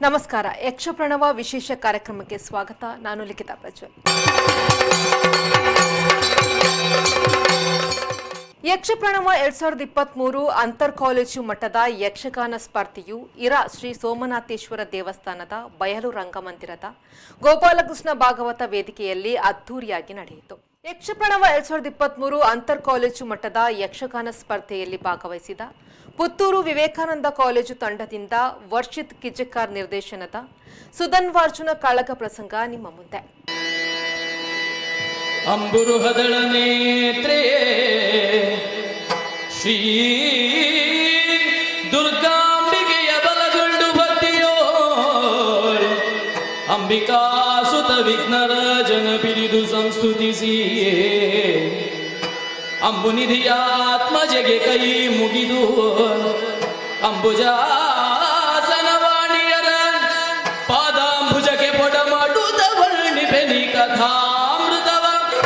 ನಮಸ್ಕಾರ ಯಕ್ಷಪ್ರಣವ ವಿಶೇಷ ಕಾರ್ಯಕ್ರಮಕ್ಕೆ ಸ್ವಾಗತ ನಾನು ಲಿಖಿತಾ ಪ್ರಜ್ವಲ್ ಯಕ್ಷಪ್ರಣವ ಎರಡ್ ಸಾವಿರದ ಇಪ್ಪತ್ಮೂರು ಅಂತರ್ ಕಾಲೇಜು ಮಟ್ಟದ ಯಕ್ಷಗಾನ ಸ್ಪರ್ಧೆಯು ಇರಾ ಶ್ರೀ ಸೋಮನಾಥೇಶ್ವರ ದೇವಸ್ಥಾನದ ಬಯಲು ರಂಗಮಂದಿರದ ಗೋಪಾಲಕೃಷ್ಣ ಭಾಗವತ ವೇದಿಕೆಯಲ್ಲಿ ಅದ್ದೂರಿಯಾಗಿ ನಡೆಯಿತು ಯಕ್ಷಪ್ರಣವ ಎರಡ್ ಸಾವಿರದ ಇಪ್ಪತ್ಮೂರು ಅಂತರ್ ಕಾಲೇಜು ಮಟ್ಟದ ಯಕ್ಷಗಾನ ಸ್ಪರ್ಧೆಯಲ್ಲಿ ಭಾಗವಹಿಸಿದ ಪುತ್ತೂರು ವಿವೇಕಾನಂದ ಕಾಲೇಜು ತಂಡದಿಂದ ವರ್ಷಿತ್ ಕಿಜಕಾರ್ ನಿರ್ದೇಶನದ ಸುಧನ್ವಾರ್ಜುನ ಕಾಳಗ ಪ್ರಸಂಗ ನಿಮ್ಮ ಮುಂದೆ ಅಂಬುರುಹದಳ ನೇತ್ರೇ ಶ್ರೀ ದುರ್ಗಾಂಬಿಕೆಯ ಬಲಗೊಂಡು ಭಕ್ತಿಯೋ ಅಂಬಿಕಾ ಸುತ ವಿಘ್ನರಾಜನ ಪಿರಿದು ಸಂಸ್ತುತಿಸಿಯೇ ಅಂಬುನಿಧಿಯಾತ್ಮಜಗೆ ಕೈ ಮುಗಿದು ಅಂಬುಜಾಸನವಾಣಿಯರ ಪಾದಾಂಬುಜಕ್ಕೆ ಪೊಡ ಮಾಡುತ್ತ ವರ್ಣಿಪೆನಿ ಕಥಾಮೃತವ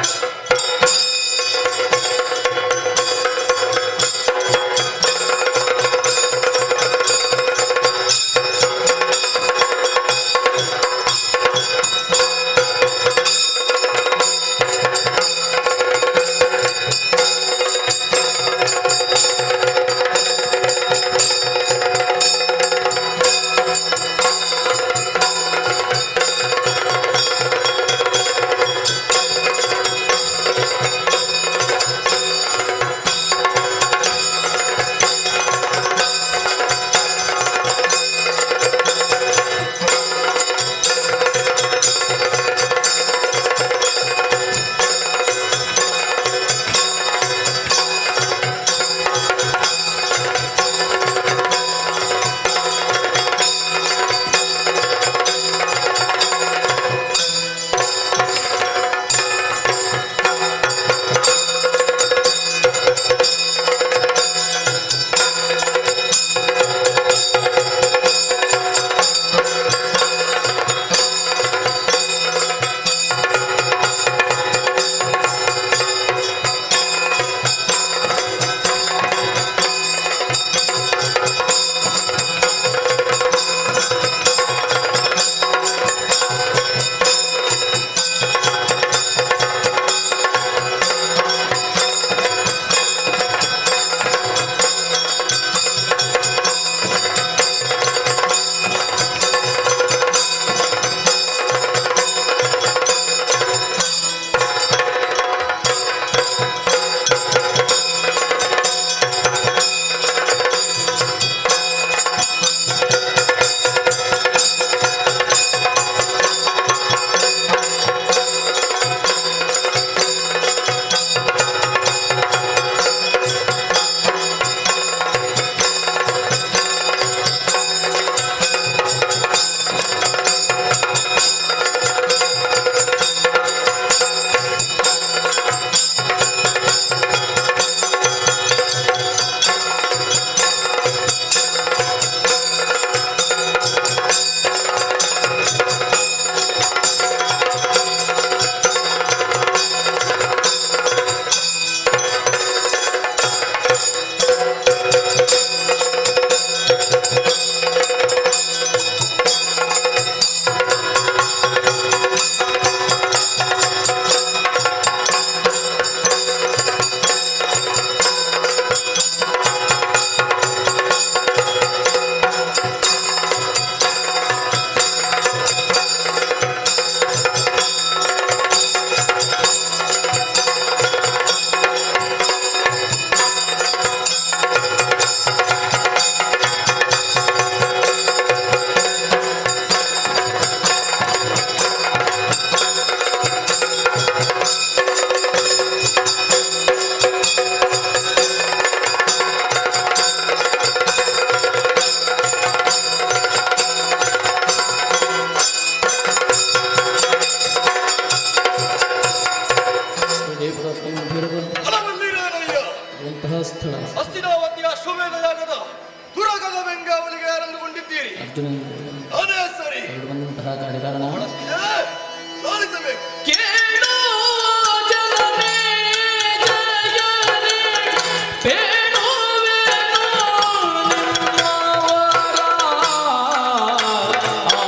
ಅಲವಲ್ಲಿರೇನಯ್ಯ ಎಂತಹ ಸ್ಥಳ ಹಸ್ತಿನಾವತಿಯ ಅಶ್ವಮೇಧ ಯಾಗದ ತುರಗದ ಬೆಂಗಾವಲಿಗೆ ಯಾರೆಂದುಕೊಂಡಿದ್ದೀರಿ ಅರ್ಜುನ ಅದೇ ಸರಿ ಎರಡು ಬಂದಂತಹ ಕಾರ್ಯಕಾರಣ ಬಳಸ್ತಿದೆ ಲಾಲಿಸಬೇಕು ಕೇಳೋ ಜನಮೇ ಜಯನೇ ಬೇಡುವೆನೋ ನಿನ್ನವರ. ಆ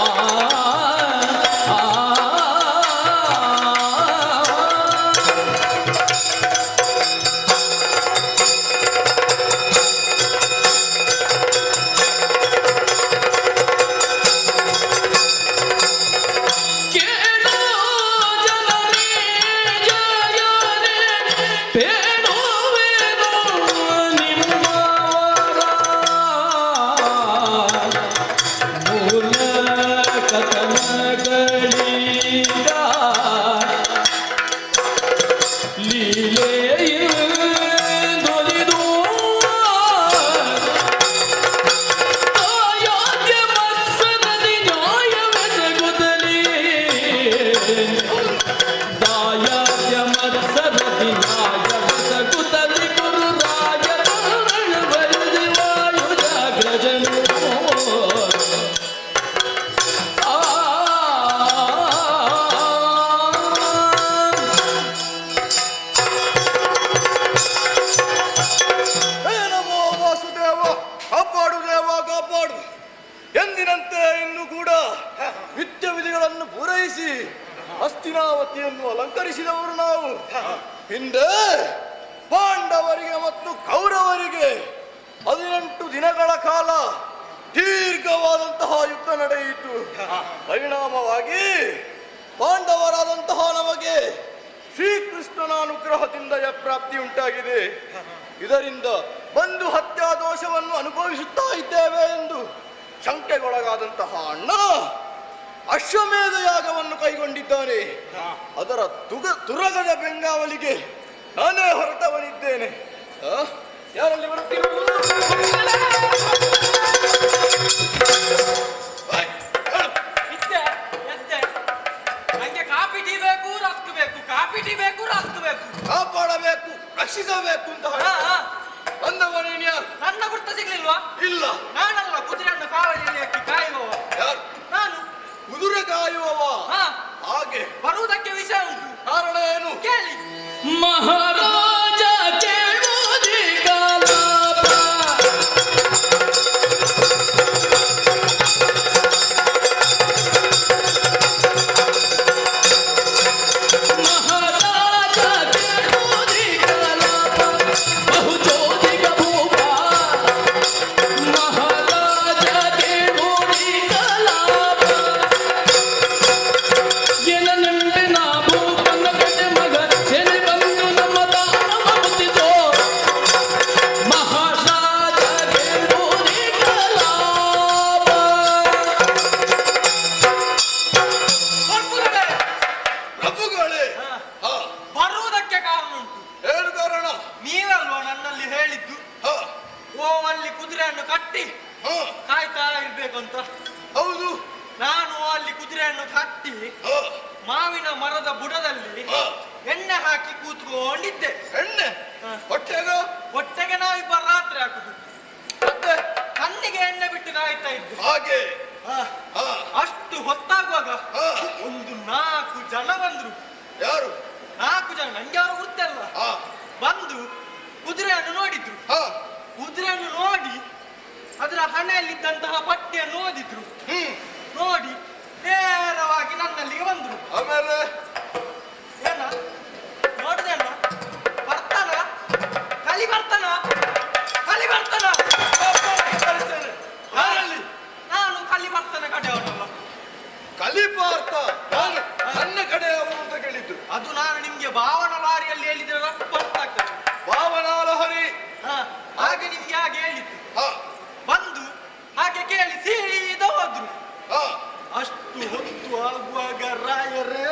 ಎಂದಿನಂತೆ ಇನ್ನು ಕೂಡ ನಿತ್ಯ ವಿಧಿಗಳನ್ನು ಪೂರೈಸಿ ಹಸ್ತಿನಾವತಿಯನ್ನು ಅಲಂಕರಿಸಿದವರು ನಾವು ಹಿಂದೆ ಪಾಂಡವರಿಗೆ ಮತ್ತು ಕೌರವರಿಗೆ ಹದಿನೆಂಟು ದಿನಗಳ ಕಾಲ ದೀರ್ಘವಾದಂತಹ ಯುದ್ಧ ನಡೆಯಿತು ಪರಿಣಾಮವಾಗಿ ಪಾಂಡವರಾದಂತಹ ನಮಗೆ ಶ್ರೀಕೃಷ್ಣನ ಅನುಗ್ರಹದಿಂದ ಪ್ರಾಪ್ತಿ ಉಂಟಾಗಿದೆ ಇದರಿಂದ ಬಂಧು ಹತ್ಯಾ ದೋಷವನ್ನು ಅನುಭವಿಸುತ್ತಾ ಇದ್ದೇವೆ ಎಂದು ಶಂಕೆಗೊಳಗಾದಂತಹ ಅಣ್ಣ ಅಶ್ವಮೇಧ ಯಾಗವನ್ನು ಕೈಗೊಂಡಿದ್ದಾನೆ ಅದರ ತುಗ ತುರಗದ ಬೆಂಗಾವಲಿಗೆ ನಾನೇ ಹೊರಟವನಿದ್ದೇನೆ ಆ? ಯಾರಲ್ಲಿ ಬರುತ್ತಿರುವುದು ಬಾಯ್, ಹೇಳು. ಇದ್ದೆ ಎದ್ದೆ ನಂಗೆ ಕಾಫಿ ಟೀ ಬೇಕು ರಸ್ಕ್ ಬೇಕು ಕಾಫಿ ಟೀ ಬೇಕು ರಸ್ಕ್ ಬೇಕು ಕಾಪಾಡಬೇಕು ರಕ್ಷಿಸಬೇಕು ಅಂತ ಹೇಳಿ. ಹಾ, ಹಾ. ಬಂದವನೇನು ಯಾರು ನನ್ನ ಗುರ್ತ ಸಿಗ್ಲಿಲ್ವಾ ಇಲ್ಲ ನಾನಲ್ಲ ಕುದುರೆಯನ್ನು ಕಾವಲಿಯಲ್ಲಿ ಹಾಕಿ ಕಾಯುವವ ಯಾರು ನಾನು ಕುದುರೆ ಕಾಯುವವ ಹಾ ಹಾಗೆ ಬರುವುದಕ್ಕೆ ವಿಷಯ ಉಂಟು ಕಾರಣ ಏನು ಕೇಳಿ ಮಹಾರಾಜ ಕೇಳುವುದೇ ಕಾಲಾಪ ಮಹಾರಾಜ ಕೇಳುವುದೇ ಕಾಲಾಪ ಬಹುಜೋದಿಗ ಭೂಪ ಮಹಾರಾಜ ಕೇಳುವುದೇ ಕಾಲಾಪ ಎನ ನಂಟೆ ನಾವು ಕನ್ನ ಕಟ್ಟೆ ಮಗ ಸೆನೆ ಬಂದು ನಮ್ಮ ತಾಣವ ಮುತ್ತಿತೋ ಮಹಾರಾಜ ಗೆಲ್ಲೋರಿ ಕಲಾಪ ಬರ್ಪುರವೇ, ಪ್ರಭುಗಳೇ ಹಾ. ಹಾ, ಬರುವುದಕ್ಕೆ ಕಾರಣ ಉಂಟು ಏನು ಕಾರಣ ನೀವಲ್ವಾ ನನ್ನಲ್ಲಿ ಹೇಳಿದ್ದು ಹಾ, ಓ ಅಲ್ಲಿ ಕುದುರೆಯನ್ನು ಕಟ್ಟಿ ಹಾ, ಕಾಯ್ತಾ ಇರ್ಬೇಕು ಅಂತ ಹೌದು ನಾನು ಅಲ್ಲಿ ಕುದುರೆಯನ್ನು ಕಟ್ಟಿ ಹಾ, ಮಾವಿನ ಮರದ ಬುಡದಲ್ಲಿ ಹಾ. ಎಣ್ಣೆ ಹಾಕಿ ಕೂತ್ಕೊಂಡಿದ್ದೆ ಎಣ್ಣೆ ಹಾ. ಹೊಟ್ಟೆಗ ಒಟ್ಟಿಗೆ ನಾವಿಬ್ಬರು ರಾತ್ರಿ ಹಾಕುದು ಮತ್ತೆ ಕಣ್ಣಿಗೆ ಎಣ್ಣೆ ಬಿಟ್ಟು ಕಾಯ್ತಾ ಇದ್ದೆ ಹಾಗೆ ಹಾ. ಹಾ, ಅಷ್ಟು ಹೊತ್ತಾಗುವಾಗ ಹಾ. ಒಂದು ನಾಲ್ಕು ಜನ ಬಂದ್ರು ಯಾರು ನಾಲ್ಕು ಜನ ನಂಗೆ ಅವರು ಗೊತ್ತಲ್ಲ ಹಾ, ಬಂದು ಕುದುರೆಯನ್ನು ನೋಡಿದ್ರು ಹಾ, ಕುದುರೆಯನ್ನು ನೋಡಿ ಅದರ ಹಣೆಯಲ್ಲಿದ್ದಂತಹ ಪಟ್ಟಿಯನ್ನು ಓದಿದ್ರು ಹ್ಮ್ ನೋಡಿ ನೇರವಾಗಿ ನನ್ನಲ್ಲಿಗೆ ಬಂದ್ರು ಆಮೇಲೆ ಏನ ನೋಡಿದೇನ ಬರ್ತಾನ ಕಲಿ ಬರ್ತಾನ ಕಲಿ ಬರ್ತಾನ ಕಳಿಸ್ತೇನೆ. ಯಾರಲ್ಲಿ ನಾನು ಕಲಿ ಬರ್ತಾನ ಕಡೆಯವನಲ್ಲ ಕಲಿಪಾರ್ಥ ನಾನು ನನ್ನ ಕಡೆ ಅವನು ಅಂತ ಕೇಳಿದ್ದು ಅದು ನಾನು ನಿಮ್ಗೆ ಭಾವನ ಲಾರಿಯಲ್ಲಿ ಹೇಳಿದ್ರೆ ರಟ್ಟು ಬರ್ತಾಗ್ತದೆ ಭಾವನಾಲಹರಿ ಹಾ, ಹಾಗೆ ನಿಮ್ಗೆ ಹಾಗೆ ಹೇಳಿದ್ದು ಹಾ, ಬಂದು ಹಾಗೆ ಕೇಳಿ ಸೀದಾ ಹೋದ್ರು ಹಾ, ಅಷ್ಟು ಹೊತ್ತು ಆಗುವಾಗ ರಾಯರೇ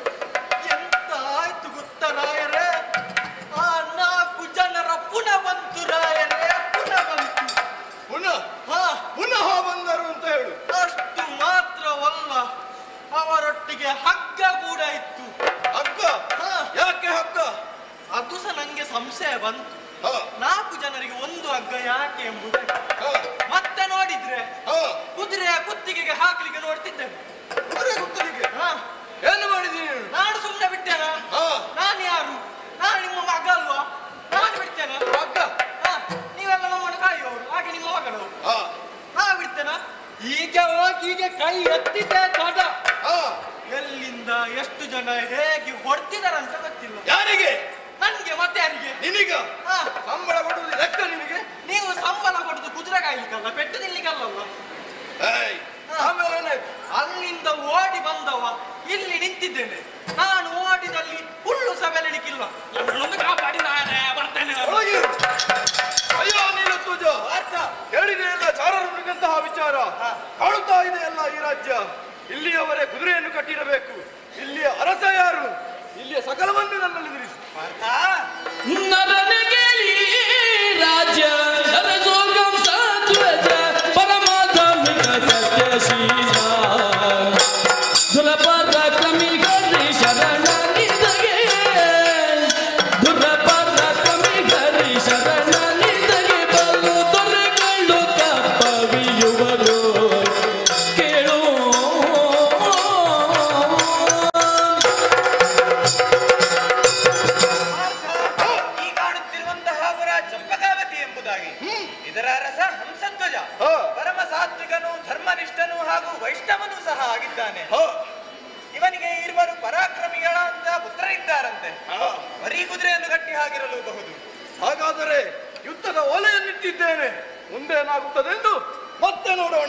ಎಂತ ಆಯ್ತು ಗೊತ್ತ ರಾಯರೇ ಆ ನಾಲ್ಕು ಜನರ ಪುನಃ ಬಂತು ರಾಯರೇ ಪುನಃ ಬಂತು ಪುನಃ ಹಾ ಪುನಃ ಬಂದರು ಅಂತ ಹೇಳು ಅಷ್ಟು ಮಾತ್ರವಲ್ಲ ಅವರೊಟ್ಟಿಗೆ ಹಗ್ಗ ಕೂಡ ಇತ್ತು ಹಗ್ಗ ಹಾ. ಯಾಕೆ ಹಗ್ಗ ಅದು ಸಹ ನಂಗೆ ಸಂಶಯ ಬಂತು ಹಾ, ನಾಲ್ಕು ಜನರಿಗೆ ಒಂದು ಹಗ್ಗ ಯಾಕೆ ಎಂಬುದಾಗಿ ಹಾ, ಮತ್ತೆ ನೋಡಿದ್ರೆ ಹಾ. ಕುದುರೆಯ ಕುತ್ತಿಗೆಗೆ ಹಾಕ್ಲಿಕ್ಕೆ ನೋಡ್ತಿದ್ದೇನೆ ಅವರೇ ಗೊತ್ತಲಿಗೆ ಹಾ ಏನು ಮಾಡಿದೀನಿ ನೀನು ನಾನು ಸುಮ್ಮನೆ ಬಿಟ್ಟೇನಾ ಹಾ. ನಾನು ಯಾರು ನಾನು ನಿಮ್ಮ ಮಗ ಅಲ್ವಾ ನಾನು ಬಿಡ್ತೇನಾ ಹಗ್ಗ ಹಾ, ನೀವೆಲ್ಲ ನಮ್ಮನ್ನು ಕಾಯುವವರು ಹಾಗೆ ನಿಮ್ಮ ಮಗಳು ಹಾ, ನಾ ಬಿಡ್ತೇನಾ ಈಗ ಹೋಗಿ ಈಗ ಕೈ ಎತ್ತಿದ್ದೆ ದೊಡ್ಡ ಹಾ. ಎಲ್ಲಿಂದ ಎಷ್ಟು ಜನ ಹೇಗೆ ಹೊಡ್ತಿದಾರಂತ ಗೊತ್ತಿಲ್ಲ ಯಾರಿಗೆ ನನ್ಗೆ ಮತ್ತೆ ಯಾರಿಗೆ ನಿನಗ ಹಾ, ಸಂಬಳ ಕೊಡುವುದು ಲೆಕ್ಕ ನಿನಗೆ ನೀವು ಸಂಬಳ ಕೊಡುದು ಕುದುರೆ ಕಾಯ್ಲಿಕ್ಕಲ್ಲ ಪೆಟ್ಟು ತಿನ್ಲಿಕ್ಕಲ್ಲಲ್ಲ ಏಯ್, ಆಮೇಲೆ ಏನಾಯ್ತು ಅಲ್ಲಿಂದ ಓಡಿ ಬಂದವ ಇಲ್ಲಿ ನಿಂತಿದ್ದೇನೆ ನಾನು ಓಡಿದಲ್ಲಿ ಹುಲ್ಲು ಸವೆಲಿಕ್ಕಿಲ್ಲ ನನ್ನನ್ನು ಕಾಪಾಡಿ ನಾನೇ ಬರ್ತೇನೆ ಒಳಗೆ ಅಯ್ಯೋ ನೀನು ತುಜ ಹೇಳಿದೆ ಎಲ್ಲ ಚಾರರು ನುಡಿದಂತಹ ವಿಚಾರ ಕಾಣುತ್ತಾ ಇದೆ ಎಲ್ಲ ಈ ರಾಜ್ಯ ಇಲ್ಲಿಯವರೇ ಕುದುರೆಯನ್ನು ಕಟ್ಟಿರಬೇಕು ಇಲ್ಲಿಯ ಅರಸ ಯಾರು ಇಲ್ಲಿಯ ಸಕಲವನ್ನು ನನ್ನಲ್ಲಿ ನಿಲ್ಲಿಸು ನರನಗೆಲಿ ರಾಜ್ಯ ನರಸೋಗಂ ಸಾತ್ವಜ ಪರಮಾಧಾಮಿಕ ಸತ್ಯಶೀಲ ದುರಪದ ಕಮಿ ಗರಿ ಶರಣ ನಿದಗೆ ದುರಪದ ಕಮಿ ಗರಿ ಶರಣ ನಿದಗೆ ಬಲು ದೊರೆಗಳು ಕಪ್ಪವಿಯುವರು ಕೇಳು ಈ ಕಾಣುತ್ತಿರುವಂತಹ ಅವರ ಚಂಪಕಾವತಿ ಎಂಬುದಾಗಿ ಇದರ ರಸ ಹಂಸಧ್ವಜ ಹಾ. ಪರಮ ಸಾತ್ವಿಕನು ಧರ್ಮನಿಷ್ಠನು ಇದ್ದಾನೆ ಹ, ಇವನಿಗೆ ಇರುವರು ಪರಾಕ್ರಮಿಗಳಂತ ಪುತ್ರರಿದ್ದಾರಂತೆ ಹ. ಬರೀ ಕುದುರೆಯನ್ನು ಕಟ್ಟಿ ಹಾಗಿರಲೂಬಹುದು ಹಾಗಾದರೆ ಯುದ್ಧದ ಒಲೆಯನ್ನಿಟ್ಟಿದ್ದೇನೆ ಮುಂದೇನಾಗುತ್ತದೆಂದು ಮತ್ತೆ ನೋಡೋಣ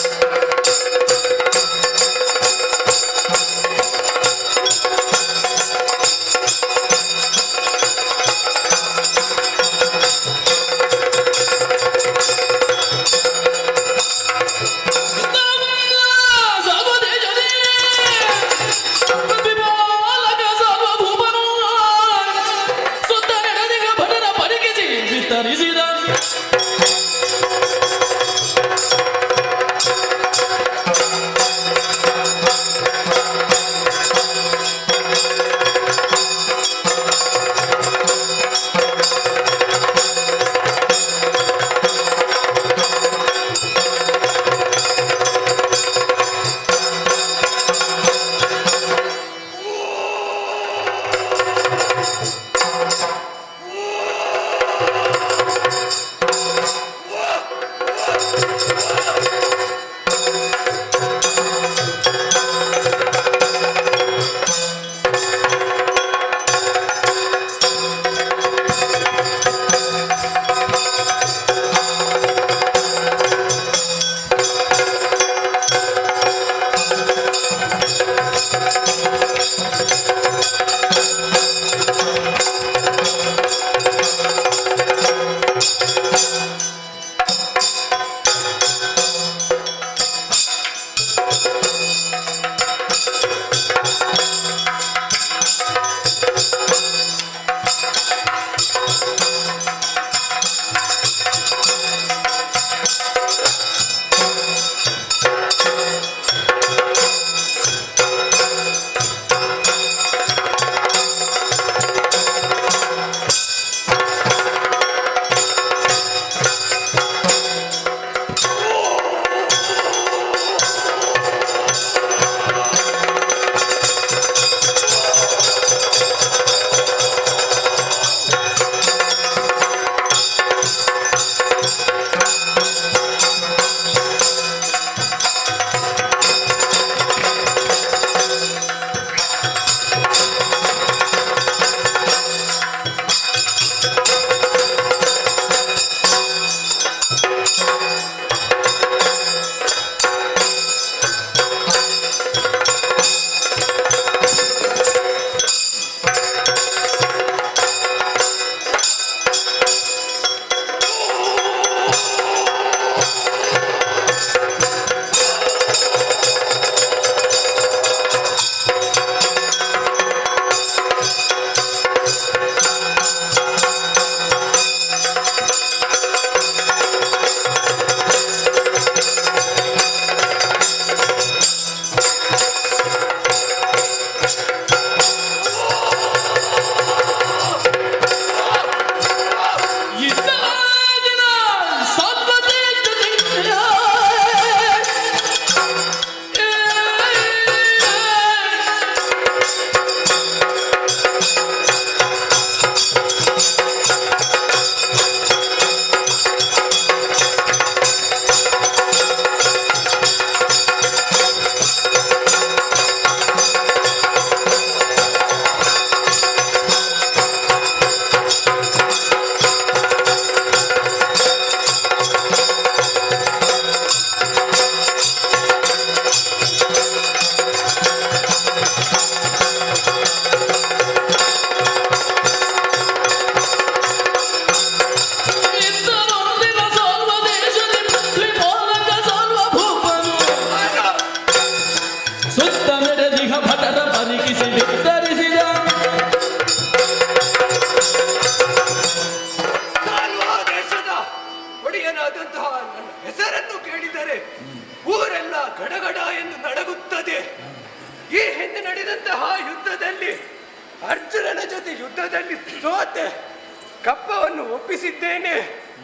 ವಿತರಿಸಿದ ಅರ್ಜುನನ ಜೊತೆ ಯುದ್ಧದಲ್ಲಿ ಸೋತೆ ಕಪ್ಪವನ್ನು ಒಪ್ಪಿಸಿದ್ದೇನೆ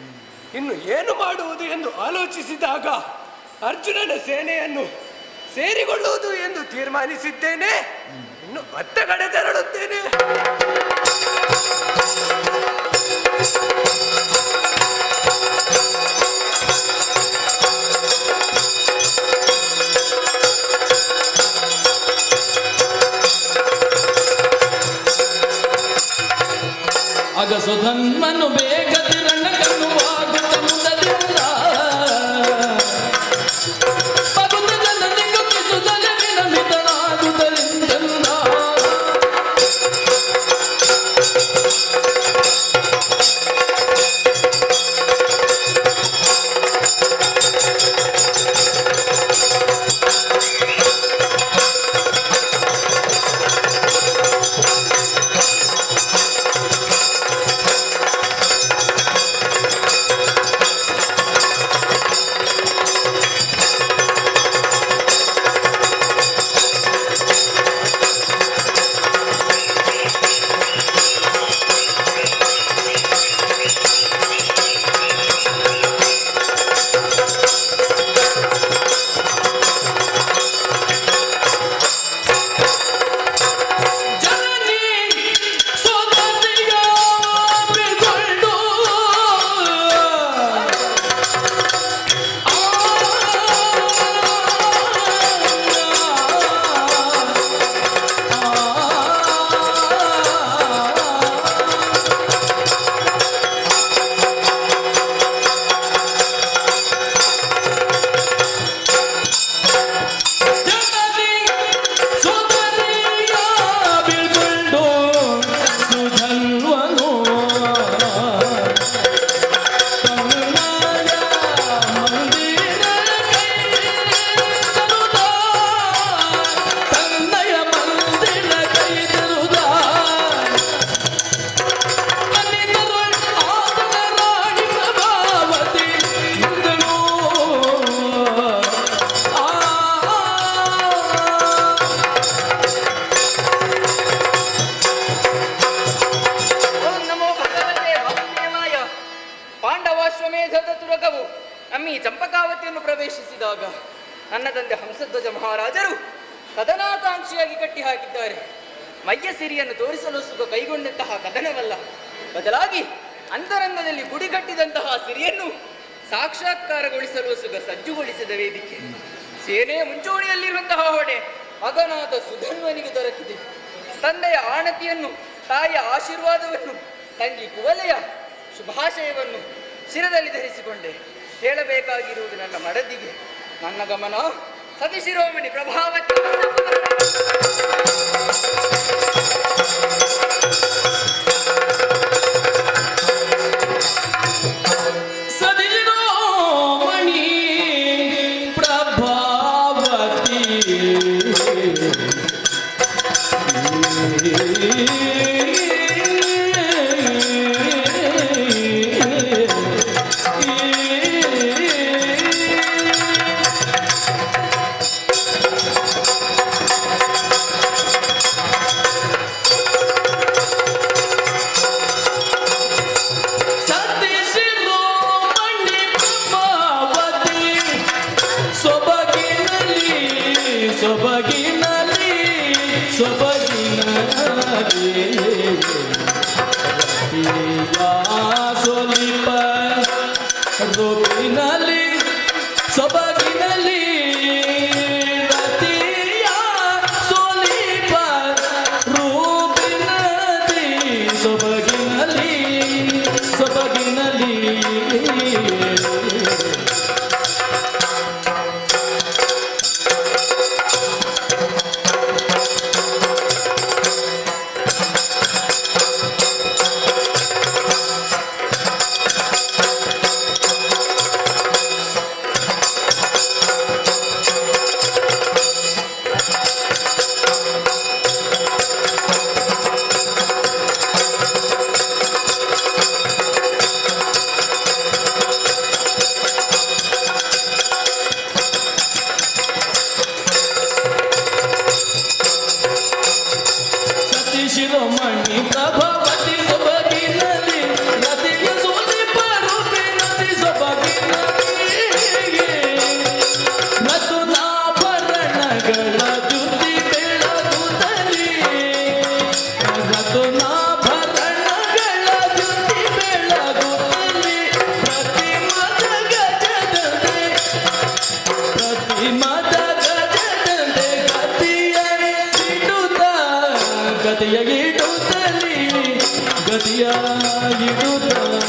ಇನ್ನು ಏನು ಮಾಡುವುದು ಎಂದು ಆಲೋಚಿಸಿದಾಗ ಅರ್ಜುನನ ಸೇನೆಯನ್ನು ಸೇರಿಕೊಳ್ಳುವುದು ಎಂದು ತೀರ್ಮಾನಿಸಿದ್ದೇನೆ ಇನ್ನು ಮತ್ತೆ ಕಡೆ ತೆರಳುತ್ತೇನೆ ತುರಗವು ನಮ್ಮ ಈ ಚಂಪಕಾವತಿಯನ್ನು ಪ್ರವೇಶಿಸಿದಾಗ ನನ್ನ ತಂದೆ ಹಂಸಧ್ವಜ ಮಹಾರಾಜರು ಕದನಾಕಾಂಕ್ಷಿಯಾಗಿ ಕಟ್ಟಿ ಹಾಕಿದ್ದಾರೆ ಮಯ್ಯ ಸಿರಿಯನ್ನು ತೋರಿಸಲು ಸುಖ ಕೈಗೊಂಡಂತಹ ಕದನವಲ್ಲ ಬದಲಾಗಿ ಅಂತರಂಗದಲ್ಲಿ ಗುಡಿ ಕಟ್ಟಿದಂತಹ ಸಿರಿಯನ್ನು ಸಾಕ್ಷಾತ್ಕಾರಗೊಳಿಸಲು ಸುಖ ಸಜ್ಜುಗೊಳಿಸಿದ ವೇದಿಕೆ ಸೇನೆಯ ಮುಂಚೂಣಿಯಲ್ಲಿರುವಂತಹ ಹೊಡೆ ಮಗನಾದ ಸುಧನ್ವನಿಗೆ ದೊರಕಿದೆ ತಂದೆಯ ಆಣತಿಯನ್ನು ತಾಯಿಯ ಆಶೀರ್ವಾದವನ್ನು ತಂಗಿ ಕುವಲೆಯ ಶುಭಾಶಯವನ್ನು ಶಿರದಲ್ಲಿ ಧರಿಸಿಕೊಂಡೆ ಹೇಳಬೇಕಾಗಿರುವುದು ನನ್ನ ಮಡದಿಗೆ ನನ್ನ ಗಮನ ಸತಿಶಿರೋಮಣಿ ಪ್ರಭಾವತಿ ಸದಿರೋಮಣಿ ಪ್ರಭಾವತಿ ಸದಿರೋಮಣಿ ಪ್ರಭಾವತಿ ಸೊಬಗಿನಲ್ಲಿ ಸೊಬಗಿನಲ್ಲಿ ಸೊಬಗಿನಲ್ಲಿ ರತಿಯ ಸೊಲಿಪ ರೂಪಿನಲ್ಲಿ ಸೊಬಗಿನಲ್ಲಿ ರತಿಯ ಸೊಲಿಪ ರೂಪಿನಲ್ಲಿ ಸೊಬಗಿನಲ್ಲಿ ಸೊಬಗಿನಲ್ಲಿ ಸತಿ ಶಿರೋಮಣಿ ಪ್ರಭಾವತಿ ಸೊಬಗಿನಲ್ಲಿ ನದಿಯ ಸೋಲಿಪ ರೂಪಿ ನದಿ ಸೊಬಗಿನಲ್ಲಿ ರತುನಾಭರಣಗಳ ಜುತಿ ಬೆಳಗುತ್ತಲಿ ರತುನಾಭರಣಗಳ ಜುತಿ ಬೆಳಗುತ್ತಲಿ ಪ್ರತಿಮದ ಗಜದಂತೆ ಪ್ರತಿಮದ ಗಜದಂತೆ ಗತಿಯ ಇಡುತ್ತ ಗತಿಯ ಇಡುತ್ತಲಿ ಗತಿಯ ಇಡುತ್ತ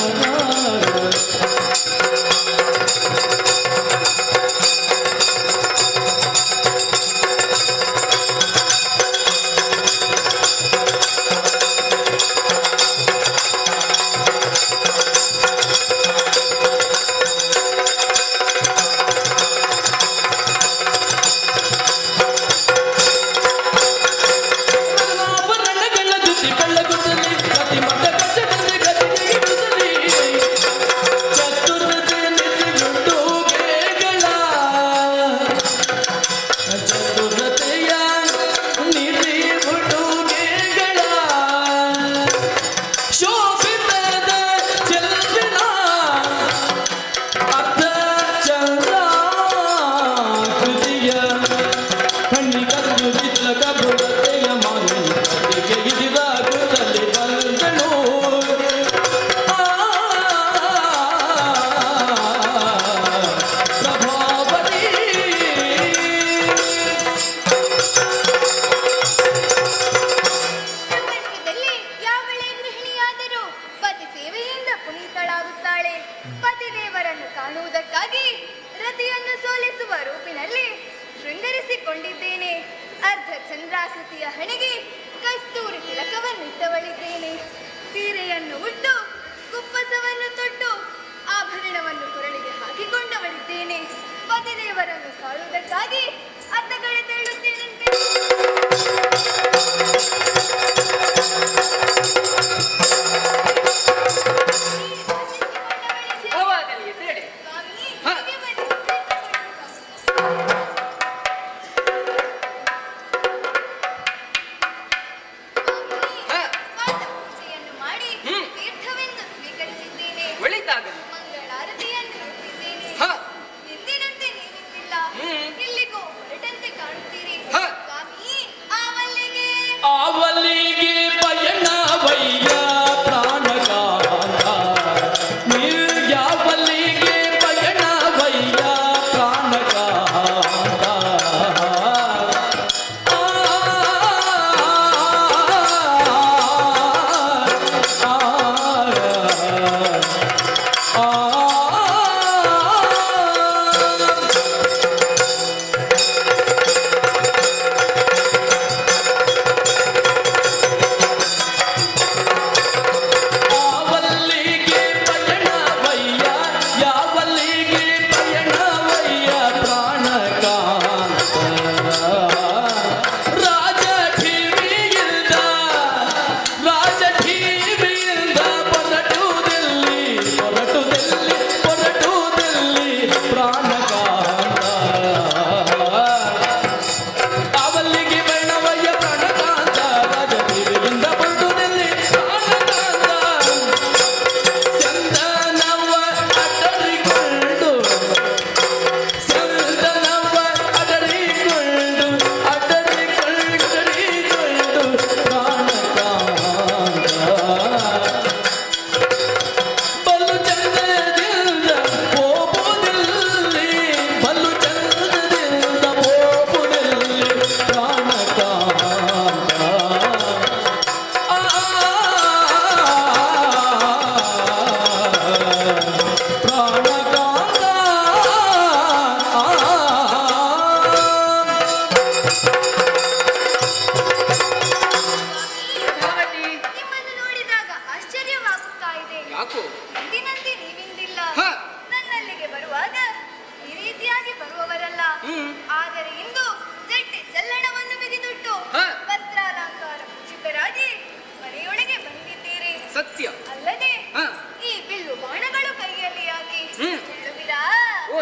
ಆಭರಣಗಳ ಜೊತೆ ಬೆಳಗುತ್ತಲಿ ಪ್ರತಿಮದ ಗಜದಂತೆ ಗತಿಯ ಇಡುತ್ತಲಿ ಚತುರ್ಥ ನಿಧಿಗುಡುಗೆಗಳ ಚತುರತೆಯ ನಿಧಿಗುಡುಗೆಗಳ ಶೋಭಿತದ ಚೆಲ್ವಿನ ಅರ್ಧ ಚಂದ್ರಾಕೃತಿಯ ಕಣ್ಣಿಗದ್ದು ಚಿತ್ರಕ ಬುಡತೆಯ ಮಾನಿ ಕಟ್ಟಿಗೆ ಇದಿರಾಗುತ್ತಲಿ ಬಂದನು ಆ, ಪ್ರಭಾವತಿ ಪ್ರಪಂಚದಲ್ಲಿ ಯಾವಳೇ ಗೃಹಿಣಿಯಾದರೂ ಪತಿ ಸೇವೆಯಿಂದ ಪುನೀತಳಾಗುತ್ತಾಳೆ ಪತಿದೇವರನ್ನು ಕಾಣುವುದಕ್ಕಾಗಿ ರತಿಯನ್ನು ಸೋಲಿಸುವ ರೂಪಿನಲ್ಲಿ ಶೃಂಗರಿಸಿಕೊಂಡಿದ್ದೇನೆ ಅರ್ಧ ಚಂದ್ರಾಕೃತಿಯ ಹಣೆಗೆ ಕಸ್ತೂರಿ ತಿಲಕವನ್ನಿಟ್ಟವಳಿದ್ದೇನೆ ಸೀರೆಯನ್ನು ಉಟ್ಟು ಕುಪ್ಪಸವನ್ನು ತೊಟ್ಟು ಆಭರಣವನ್ನು ಕೊರಳಿಗೆ ಹಾಕಿಕೊಂಡವಳಿದ್ದೇನೆ ಪತಿದೇವರನ್ನು ಕಾಣುವುದಕ್ಕಾಗಿ ಅತ್ತಗಡೆ ತೆರಳುತ್ತೇನೆಂತೆ ಅವಾಗಲಿ ಎದ್ದೇಳಿ ಸ್ವಾಮಿ, ಹ. ಹೀಗೆ ಬನ್ನಿ. ಸ್ವಾಮಿ, ಹ. ಪಾದ ಪೂಜೆಯನ್ನು ಮಾಡಿ ಹ್ಮ್. ತೀರ್ಥವೆಂದು ಸ್ವೀಕರಿಸಿದ್ದೇನೆ ಒಳಿತಾಗಲಿ ಮಂಗಳಾರತಿಯನ್ನು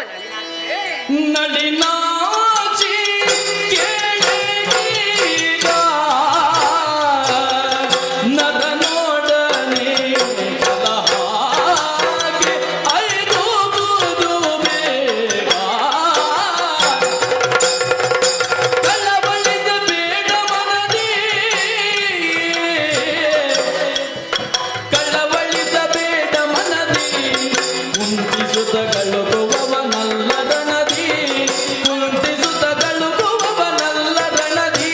ನಳಿನಾಕ್ಷೇ ನಳಿನಾಕ್ಷಿ ಕೇಳಿದ ನರನೊಡನೆ ಕದ ಹಾಗೆ ಐದುವುದು ಬೇಗ ಕಳವಳಿಸಬೇಡ ಮನದಿ ಕಳವಳಿಸಬೇಡ ಮನದಿ ಕುಂತಿಸುತ್ತ ಕಳುಕುವವನಲ್ಲ ರಣದಿ ಕುಂತಿಸುತ್ತ ಕಳುಕುವವನಲ್ಲ ರಣದಿ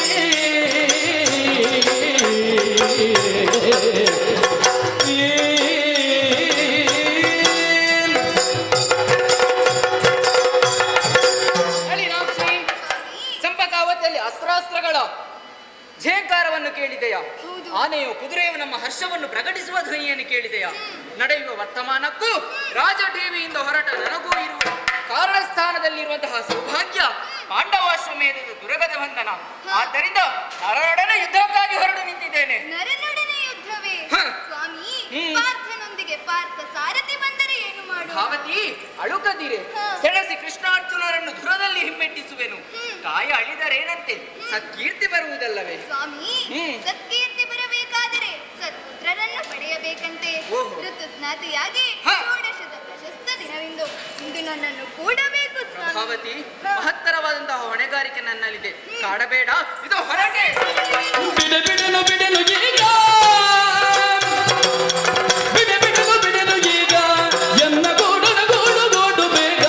ನಳಿನಾಕ್ಷಿ ಚಂಪಕಾವತಿಯಲ್ಲಿ ಅಸ್ತ್ರಾಸ್ತ್ರಗಳ ಝೇಂಕಾರವನ್ನು ಕೇಳಿದೆಯಾ ಹೌದು. ಆನೆಯು ಕುದುರೆಯು ನಮ್ಮ ಹರ್ಷವನ್ನು ಪ್ರಕಟಿಸುವ ಧ್ವನಿಯನ್ನು ಕೇಳಿದೆಯಾ ನಡೆಯುವ ವರ್ತಮಾನಕ್ಕೂ ರಾಜ ಟಿವಿಯಿಂದ ಹೊರಟ ನನಗೂ ಇರುವ ಕಾರಣ ಸ್ಥಾನದಲ್ಲಿರುವಂತಹ ಸೌಭಾಗ್ಯ ಪಾಂಡವಾಶ್ವಮೇಧದ ದುರಗದ ಬಂಧನ ಆದ್ದರಿಂದ ನರನೊಡನೆ ಯುದ್ಧಕ್ಕಾಗಿ ಹೊರಟು ನಿಂತಿದ್ದೇನೆ ನರನೊಡನೆ ಯುದ್ಧವೇ ಹ. ಸ್ವಾಮಿ ಹ್ಮ್. ಪಾರ್ಥನೊಂದಿಗೆ ಪಾರ್ಥ ಸಾರಥಿ ಬಂದರೆ ಏನು ಮಾಡು ಭಾವತಿ ಅಳುಕದಿರೆ ಹ. ಸೆಣಸಿ ಕೃಷ್ಣಾರ್ಜುನರನ್ನು ಧುರದಲ್ಲಿ ಹಿಮ್ಮೆಟ್ಟಿಸುವೆನು ಹ್ಮ್. ಕಾಯ ಅಳಿದರೇನಂತೆ ಸತ್ಕೀರ್ತಿ ಬರುವುದಲ್ಲವೇ ಸ್ವಾಮಿ ಹ್ಮ್. ಸತ್ಕೀರ್ತಿ ಬರಬೇಕಾದರೆ ಸತ್ಪುತ್ರರನ್ನು ಪಡೆಯಬೇಕಂತೆ ಓಹೋ. ಋತುಸ್ನಾತಿಯಾಗಿ ಹ. ಷೋಡಶದ ಪ್ರಶಸ್ತ ದಿನವಿಂದು ಇಂದು ನನ್ನನ್ನು ಕೂಡಬೇಕು ಸ್ವಾಮಿ ಭಾವತಿ ಹ. ಮಹತ್ತರವಾದಂತಹ ಹೊಣೆಗಾರಿಕೆ ನನ್ನಲ್ಲಿದೆ ಕಾಡಬೇಡ ಇದು ಹೊರಗೆ ಬಿಡ ಬಿಡನು ಬಿಡನು ಈಗ ಬಿಡ ಬಿಡನು ಬಿಡನು ಈಗ ಎನ್ನ ಗೂಡನ ಗೂಡು ಗೂಡು ಬೇಗ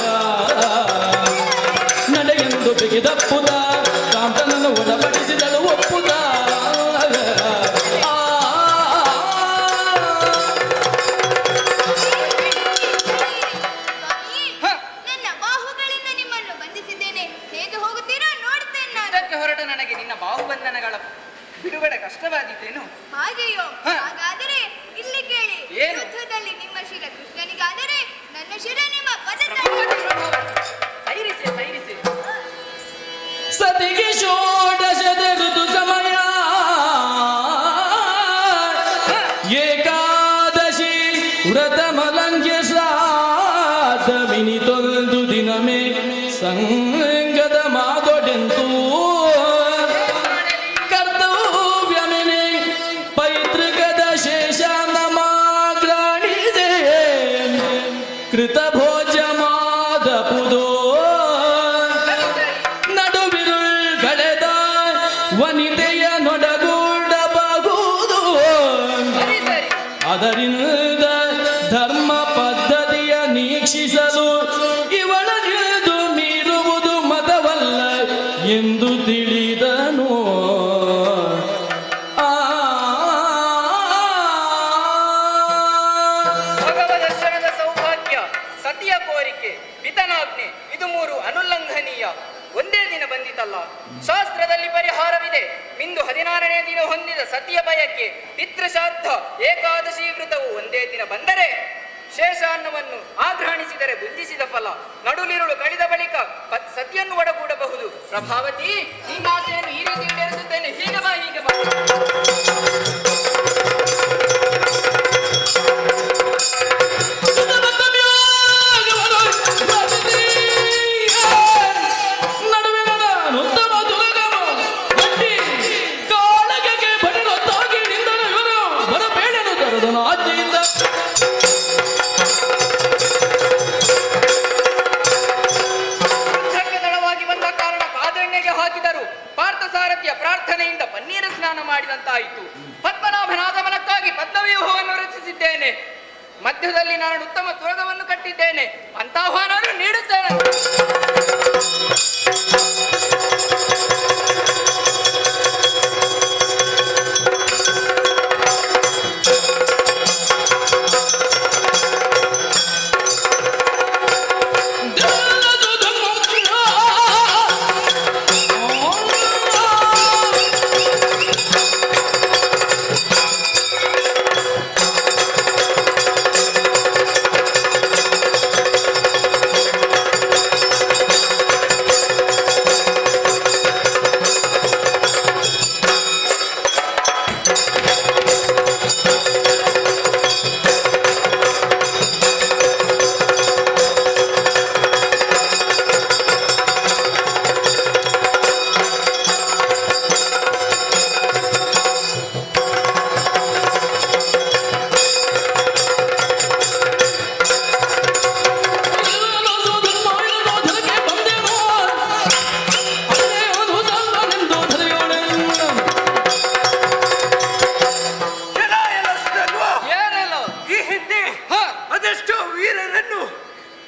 ನಡೆಯೆಂದು ಬಿಗಿದಪ್ಪುದ ಕಾಂತನನ್ನು ಒಡಪಡಿಸಿದಳು ಒಪ್ಪುದ ಆ, ಸ್ವಾಮಿ ಹ. ನನ್ನ ಬಾಹುಗಳಿಂದ ನಿಮ್ಮನ್ನು ಬಂಧಿಸಿದ್ದೇನೆ ಹೇಗೆ ಹೋಗುತ್ತೀರೋ ನೋಡ್ತೇನೆ ನಾನು ಯುದ್ಧಕ್ಕೆ ಹೊರಟ ನನಗೆ ನಿನ್ನ ಬಾಹುಬಂಧನಗಳ ಬಿಡುಗಡೆ ಕಷ್ಟವಾದೀತೇನು ಹಾಗೆಯೋ ಹ. ಹಾಗಾದರೆ ಇಲ್ಲಿ ಕೇಳಿ ಏನು? ಯುದ್ಧದಲ್ಲಿ ನಿಮ್ಮ ಶಿರ ಕೃಷ್ಣನಿಗಾದರೆ ನನ್ನ ಶಿರ ನಿಮ್ಮ ಪದ ಸೈರಿಸಿ ಸೈರಿಸಿ ಸತಿಗೆ ಷೋಡಶದ ಋತು ಸಮಯ ಏಕಾದಶಿ ವ್ರತ ಮಲಂಗ್ಯ ಶ್ರಾದ್ದ ಮಿನಿತೊಂದು ದಿನಮೇ ಸಂಗದ ಮಾದೊಡೆಂತೂ ಕರ್ತವ್ಯಮೆನೆ ಪೈತೃಕದ ಶೇಷ ನಮಾಗ್ರಾಣಿದೆ ಕೃತ ಭೋಜ ಮಾದಪುದೋ ನಡುವಿರುಳ್ ಕಳೆದ ವನಿತೆಯ ನೊಡಗೂಡಬಹುದು ಸರಿ ಸರಿ ಅದರಿಂದ ಧರ್ಮ ಪದ್ಧತಿಯ ನೀಕ್ಷಿಸಲು ಇವಳಗಿಳಿದು ಮೀರುವುದು ಮತವಲ್ಲ ಎಂದು ತಿಳಿದನು ಆ ಭಗವದರ್ಶನದ ಸೌಭಾಗ್ಯ ಸತಿಯ ಕೋರಿಕೆ ಪಿತನಾಜ್ಞೆ ಇದು ಮೂರು ಅನುಲ್ಲಂಘನೀಯ ಒಂದೇ ದಿನ ಬಂದಿತಲ್ಲ ಶಾಸ್ತ್ರದಲ್ಲಿ ಪರಿಹಾರವಿದೆ ಇಂದು ಹದಿನಾರನೇ ದಿನ ಹೊಂದಿದ ಸತಿಯ ಬಯಕೆ ಪಿತೃಶ್ರಾದ್ದ ಏಕಾದಶಿ ವೃತವು ಒಂದೇ ದಿನ ಬಂದರೆ ಶೇಷಾನ್ನವನ್ನು ಆಗ್ರಹಣಿಸಿದರೆ ಬುದ್ಧಿಸಿದ ಫಲ ನಡುಲಿರುಳು ಕಳೆದ ಬಳಿಕ ಪ- ಸತಿಯನ್ನು ಒಡಗೂಡಬಹುದು ಪ್ರಭಾವತಿ ನಿಮ್ಮ ಆಸೆಯನ್ನು ಈ ರೀತಿ ಈಡೇರಿಸುತ್ತೇನೆ ಹೀಗೆ ಬಾ ಹೀಗೆ ಬಾ ಆಜ್ಞೆಯಿಂದ ಯುದ್ಧಕ್ಕೆ ತಡವಾಗಿ ಬಂದ ಕಾರಣ ಕಾದಣ್ಣೆಗೆ ಹಾಕಿದರು ಪಾರ್ಥಸಾರಥಿಯ ಪ್ರಾರ್ಥನೆಯಿಂದ ಪನ್ನೀರ ಸ್ನಾನ ಮಾಡಿದಂತಾಯಿತು ಪದ್ಮನಾಭನ ಆಗಮನಕ್ಕಾಗಿ ಪದ್ಮವ್ಯೂಹವನ್ನು ರಚಿಸಿದ್ದೇನೆ ಮಧ್ಯದಲ್ಲಿ ನಾನು ಉತ್ತಮ ತುರಗವನ್ನು ಕಟ್ಟಿದ್ದೇನೆ ಅಂತಾಹ್ವಾನವನ್ನು ನೀಡುತ್ತೇನೆ ಆ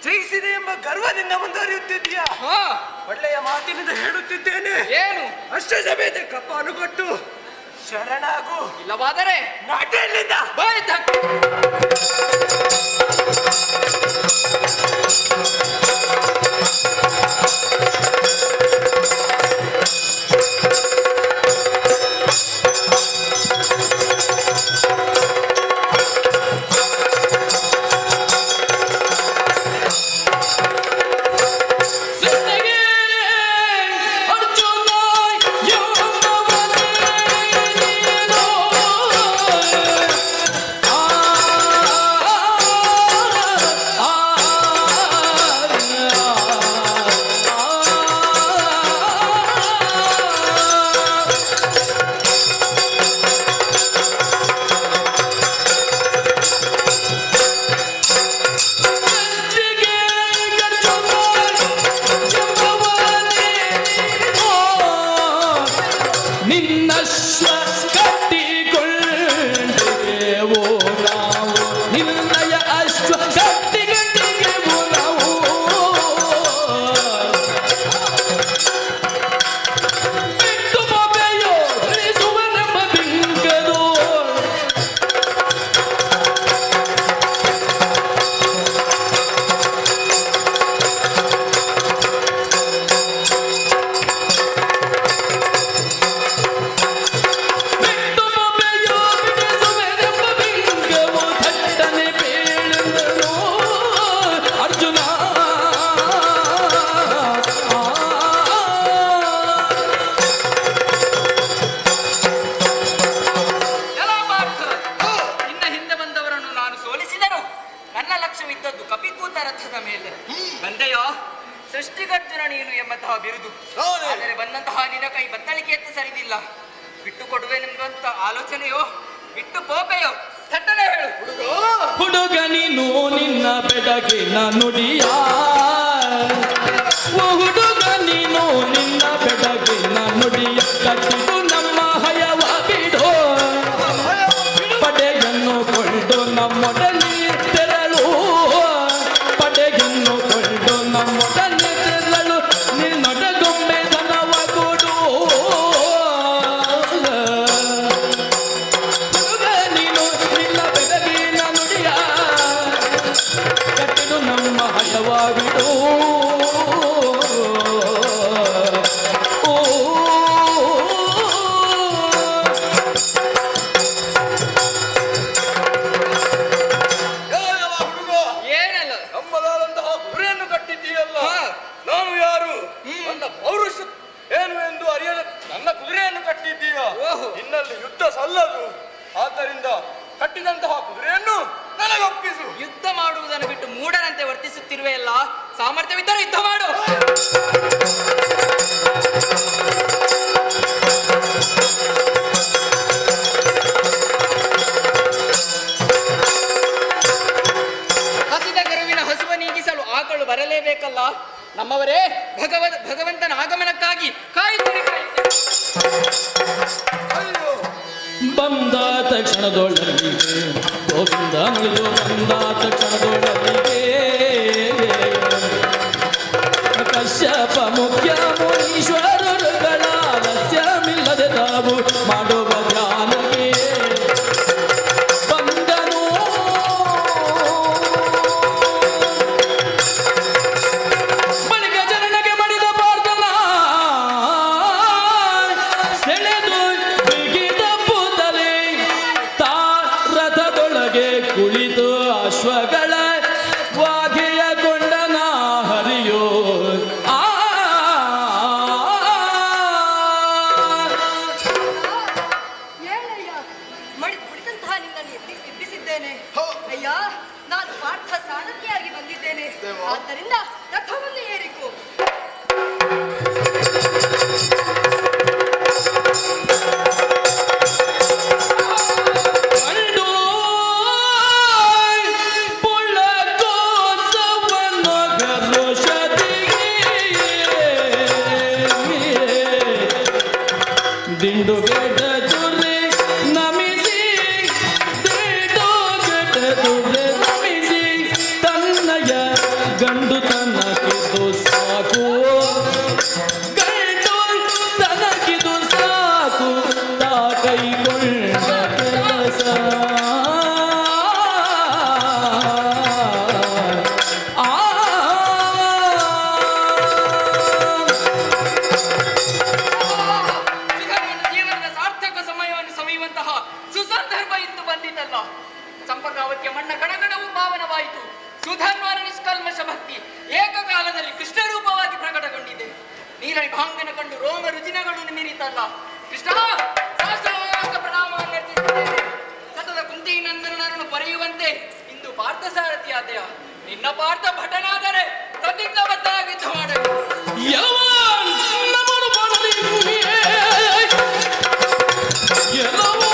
ಜಯಿಸಿದೆ ಎಂಬ ಗರ್ವದಿಂದ ಮುಂದುವರಿಯುತ್ತಿದ್ದೀಯಾ ಹಾ ಒಳ್ಳೆಯ ಮಾತಿನಿಂದ ಹೇಳುತ್ತಿದ್ದೇನೆ ಏನು ಅಷ್ಟೇ ಸಮೇತ ಕಪ್ಪಾನು ಕೊಟ್ಟು ಶರಣಾಗು ಇಲ್ಲವಾದರೆ ನಾಟೆಯಲ್ಲಿದ್ದ ಬಾಯ್ ತಕ್ಕ ಸೆನೆಗೆ ಅರ್ಜುನ ಯೋಗವನೇ ನೀನು. ಆ, ಆ, ಆ, ಆ. ನಿನ್ನಶ್ವ ಕಟ್ಟಿಕೊಳ್ಳೆವು ನಾವು ನಿನ್ನಯ ಅಶ್ವ ಕಟ್ಟಿಗೆವು ನಾವು ಬಿಟ್ಟು ಬೊಬ್ಬೆಯೋ ತಿಳಿಸುವನೆಂಬ ಬಿಂಗದೋ ಬಿಟ್ಟು ಬೊಬ್ಬೆಯೋ ತಿಳಿಸುವನೆಂಬ ಬಿಂಗವು ಥಟ್ಟನೆ ಬೀಳಿದನು ಅರ್ಜುನ ಎಲ್ಲ ಪಾರ್ಥ ನಿನ್ನ ಹಿಂದೆ ಬಂದವರನ್ನು ನಾನು ಸೋಲಿಸಿದನು ನನ್ನ ಲಕ್ಷ್ಯವಿದ್ದದ್ದು ಕಪಿಕೂತ ರಥದ ಮೇಲೆ ಬಂದೆಯೋ ಸೃಷ್ಟಿಗರ್ಜುನ ನೀನು ಎಂಬಂತಹ ಬಿರುದು ಆದರೆ ಬಂದಂತಹ ನಿನ್ನ ಕೈ ಬತ್ತಳಿಕೆ ಎತ್ತು ಸರಿದಿಲ್ಲ ಬಿಟ್ಟು ಕೊಡುವೆನೆಂಬಂತ ಆಲೋಚನೆಯೋ ಬಿಟ್ಟು ಪೋಪೆಯೋ ಥಟ್ಟನೆ ಹೇಳು ಹುಡುಗ ನೀನು ನಿನ್ನ ಬೆಡಗಿನ ನುಡಿಯ ಓ ಹುಡುಗ ನೀನು ನಿನ್ನ ಬೆಡಗಿನ ನುಡಿಯ ಕಟ್ಟಿದು ನಮ್ಮ ಹಯವ ಬಿಡೋ ಪಡೆಯನ್ನು ಕೊಂಡು ನಮ್ಮೊಡನೆ ತೆರಳು ಪಡೆಯನ್ನು ಕೊಂಡು ನಮ್ಮೊಡನೆ ತೆರಳು ನಿನ್ನೊಡಗೊಂಬೆ ಧನವ ಕೊಡು ಹುಡುಗ ನೀನು ನಿನ್ನ ಬೆಡಗಿನ ನುಡಿಯ ಕಟ್ಟಿದು ನಮ್ಮ ಹಯವಾಗಿಡು ಓ ಯಾರವ ಹುಡುಗ ಏನಲ್ಲ ನಮ್ಮದಾದಂತಹ ಗುರಿಯನ್ನು ಕಟ್ಟಿದ್ದೀಯಲ್ಲ ಹಾ. ನಾನು ಯಾರು ನನ್ನ ಪೌರುಷ ಏನು ಎಂದು ಅರಿಯದ ನನ್ನ ಕುದುರೆಯನ್ನು ಕಟ್ಟಿದ್ದೀಯ ಓಹೋ. ನಿನ್ನಲ್ಲಿ ಯುದ್ಧ ಸಲ್ಲದು ಆದ್ದರಿಂದ ಕಟ್ಟಿದಂತಹ ಕುದುರೆಯನ್ನು ನನಗೊಪ್ಪಿಸು ಯುದ್ಧ ಮಾಡುವುದನ್ನು ಬಿಟ್ಟು ಮೂಢನಂತೆ ವರ್ತಿಸುತ್ತಿರುವೆಯಲ್ಲ ಸಾಮರ್ಥ್ಯವಿದ್ದರೆ ಯುದ್ಧ ಮಾಡು ಹಸಿದ ಕರುವಿನ ಹಸುವ ನೀಗಿಸಲು ಆಕಳು ಬರಲೇಬೇಕಲ್ಲ ನಮ್ಮವರೇ ಭಗವ ಭಗವಂತನ ಆಗಮನಕ್ಕಾಗಿ ಕಾಯುತ್ತೀರಿ ಕಾಯುತ್ತೀರಿ ಅಯ್ಯೋ ಬಂದ ತಕ್ಷಣದೊಳಗೆ ಗೋವಿಂದ ನುಡಿದು ಬಂದ ತಕ್ಷಣದೊಳಗೆ ಕಶ್ಯಪ ಮುಖ್ಯ ಮುನೀಶ್ವರರುಗಳ ಆಲಸ್ಯಮಿಲ್ಲದೆ ತಾವು ಮಾಡುವ ಧ್ಯಾನಕ್ಕೆ ಬಂದನು ಬಳಿಕ ಜನನಗೆ ಮಾಡಿದ ಪ್ರಾರ್ಥನ ಸೆಳೆದು ಬಿಗಿದ ಪುತಲೆ ತಾ ರಥದೊಳಗೆ ಕುಳಿತು ಅಶ್ವಗಳ ವಾಗೆಯ ಕೊಂಡನ ಹರಿಯೋ ಆ ಹೇಳಯ್ಯ ಮಡಿ ಕುಳಿತಂತಹ ನಿನ್ನನ್ನು ಎಬ್ಬಿ ಎಬ್ಬಿಸಿದ್ದೇನೆ ಅಯ್ಯ ನಾನು ಪಾರ್ಥ ಸಾರಥಿಯಾಗಿ ಬಂದಿದ್ದೇನೆ ಆದ್ದರಿಂದ ರಥವನ್ನು ಏರಿಕೋ ಕಂಡು ಪುಳಕೋತ್ಸವನ್ನು ಗರುಷದಿಗೆ ದಿಂಡು ಗೆಡ್ಡ ಜುರ್ರೆ ನಮಿಸಿ ದಿಂಡು ಗೆಡ್ಡ ಜುರ್ರೆ ನಮಿಸಿ ತನ್ನಯ ಗಂಡು ತನಗಿದು ಸಾಕು ಗಂಡು ತನಗಿದು ಸಾಕು ತಾ ಕೈಗೊಂಡ ಕೆಲಸ ಸುಧರ್ಮನ ಜೀವನದ ಸಾರ್ಥಕ ಸಮಯವನ್ನು ಸವಿಯುವಂತಹ ಸುಸಂದರ್ಭ ಇಂದು ಬಂದಿತಲ್ಲ ಸಂಪರ್ಕಾವತಿಯ ಮಣ್ಣ ಕಣಗಣವು ಪಾವನವಾಯಿತು ಸುಧರ್ಮನ ನಿಷ್ಕಲ್ಮಶ ಭಕ್ತಿ ಏಕಕಾಲದಲ್ಲಿ ಕೃಷ್ಣ ರೂಪವಾಗಿ ಪ್ರಕಟಗೊಂಡಿದೆ ನೀರಳಿ ಭಾಂಗನ ಕಂಡು ರೋಮ ರುಜಿನಗಳು ಮೀರಿತಲ್ಲ ಕೃಷ್ಣ ಸಾಷ್ಟಾಂಗ ಪ್ರಣಾಮವನ್ನು ಅರ್ಪಿಸುತ್ತೇನೆ ಸತತ ಕುಂತಿ ನಂದನರನ್ನು ಪರೆಯುವಂತೆ ಇಂದು ಪಾರ್ಥ ಸಾರಥಿಯಾದೆಯ ನಿನ್ನ ಪಾರ್ಥ ಭಟನಾದರೆ ಪ್ರತಿಜ್ಞಾಬದ್ಧರಾಗಿ ಯುದ್ಧ ಮಾಡಬೇಕು ಎಲ್ಲವನ್ ನಮ್ಮನ್ನು ಮಾಡಲಿ ಎಲ್ಲವೋ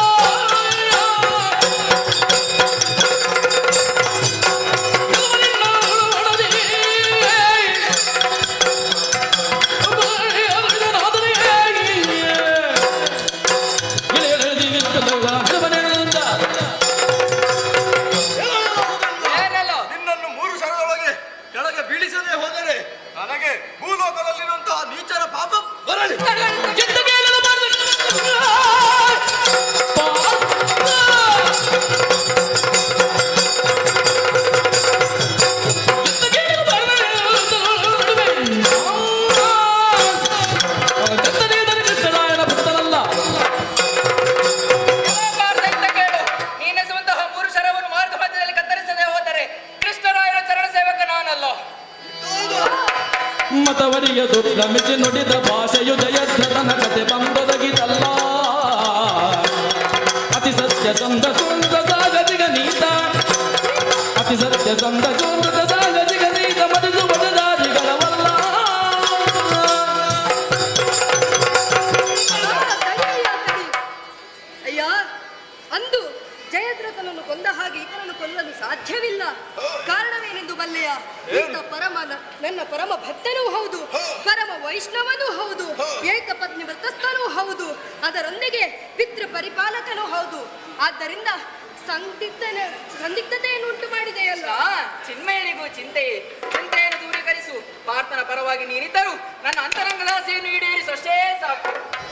ಏನಲ್ಲ ನಿನ್ನನ್ನು ಮೂರು ಸರದೊಳಗೆ ಕೆಳಗೆ ಬೀಳಿಸದೆ ಹೋದರೆ ನನಗೆ ಭೂಲೋಕದಲ್ಲಿರುವಂತಹ ನೀಚರ ಪಾಪ ಬರಲಿ ಪಾರ್ಥ ಕೇಳು ನೀನೆಸುವಂತಹ ಮೂರು ಶರವನ್ನು ಮಾರ್ಗ ಮಧ್ಯದಲ್ಲಿ ಕತ್ತರಿಸದೆ ಹೋದರೆ ಕೃಷ್ಣರಾಯರ ಚರಣ ಸೇವಕ ನಾನಲ್ಲ ಮತವರಿಯದು ಭ್ರಮಿಸಿ ನುಡಿದ ಭಾಷೆಯು ಜಯಧ್ರತನ ಕತೆ ಬಂದೊದಗಿದಲ್ಲ ಅತಿ ಸತ್ಯ ಸಂದ ಸುಂದ ಸಾಗತಿಗ ನೀತ ಅತಿ ಸತ್ಯ ಸಂದ ಸುಂದ ಸಾಗತಿಗ ನೀತ ಮಡಿದು ಬಡದಾದಿಗಳವಲ್ಲ ತಡೆಯಯ್ಯ, ತಡಿ. ಅಯ್ಯ ಅಂದು ಜಯದ್ರಥನನ್ನು ಕೊಂದ ಹಾಗೆ ಈತನನ್ನು ಕೊಲ್ಲಲು ಸಾಧ್ಯವಿಲ್ಲ ಕಾರಣವೇನೆಂದು ಬಲ್ಲೆಯ ಈತ ಪರಮ ನ- ನನ್ನ ಪರಮ ಭಕ್ತನೂ ಹೌದು ಪರಮ ವೈಷ್ಣವನೂ ಹೌದು ಏಕಪತ್ನಿ ವ್ರತಸ್ಥನೂ ಹೌದು ಅದರೊಂದಿಗೆ ಪಿತೃ ಪರಿಪಾಲಕನೂ ಹೌದು ಆದ್ದರಿಂದ ಸಂದಿಗ್ಧನ ಸಂದಿಗ್ಧತೆಯನ್ನು ಉಂಟು ಮಾಡಿದೆಯಲ್ಲ ಆ, ಚಿನ್ಮಯನಿಗೂ ಚಿಂತೆಯೇ ಚಿಂತೆಯನ್ನು ದೂರೀಕರಿಸು ಪಾರ್ಥನ ಪರವಾಗಿ ನೀನಿದ್ದರೂ ನನ್ನ ಅಂತರಂಗದ ಆಸೆಯನ್ನು ಈಡೇರಿಸಷ್ಟೇ ಸಾಕು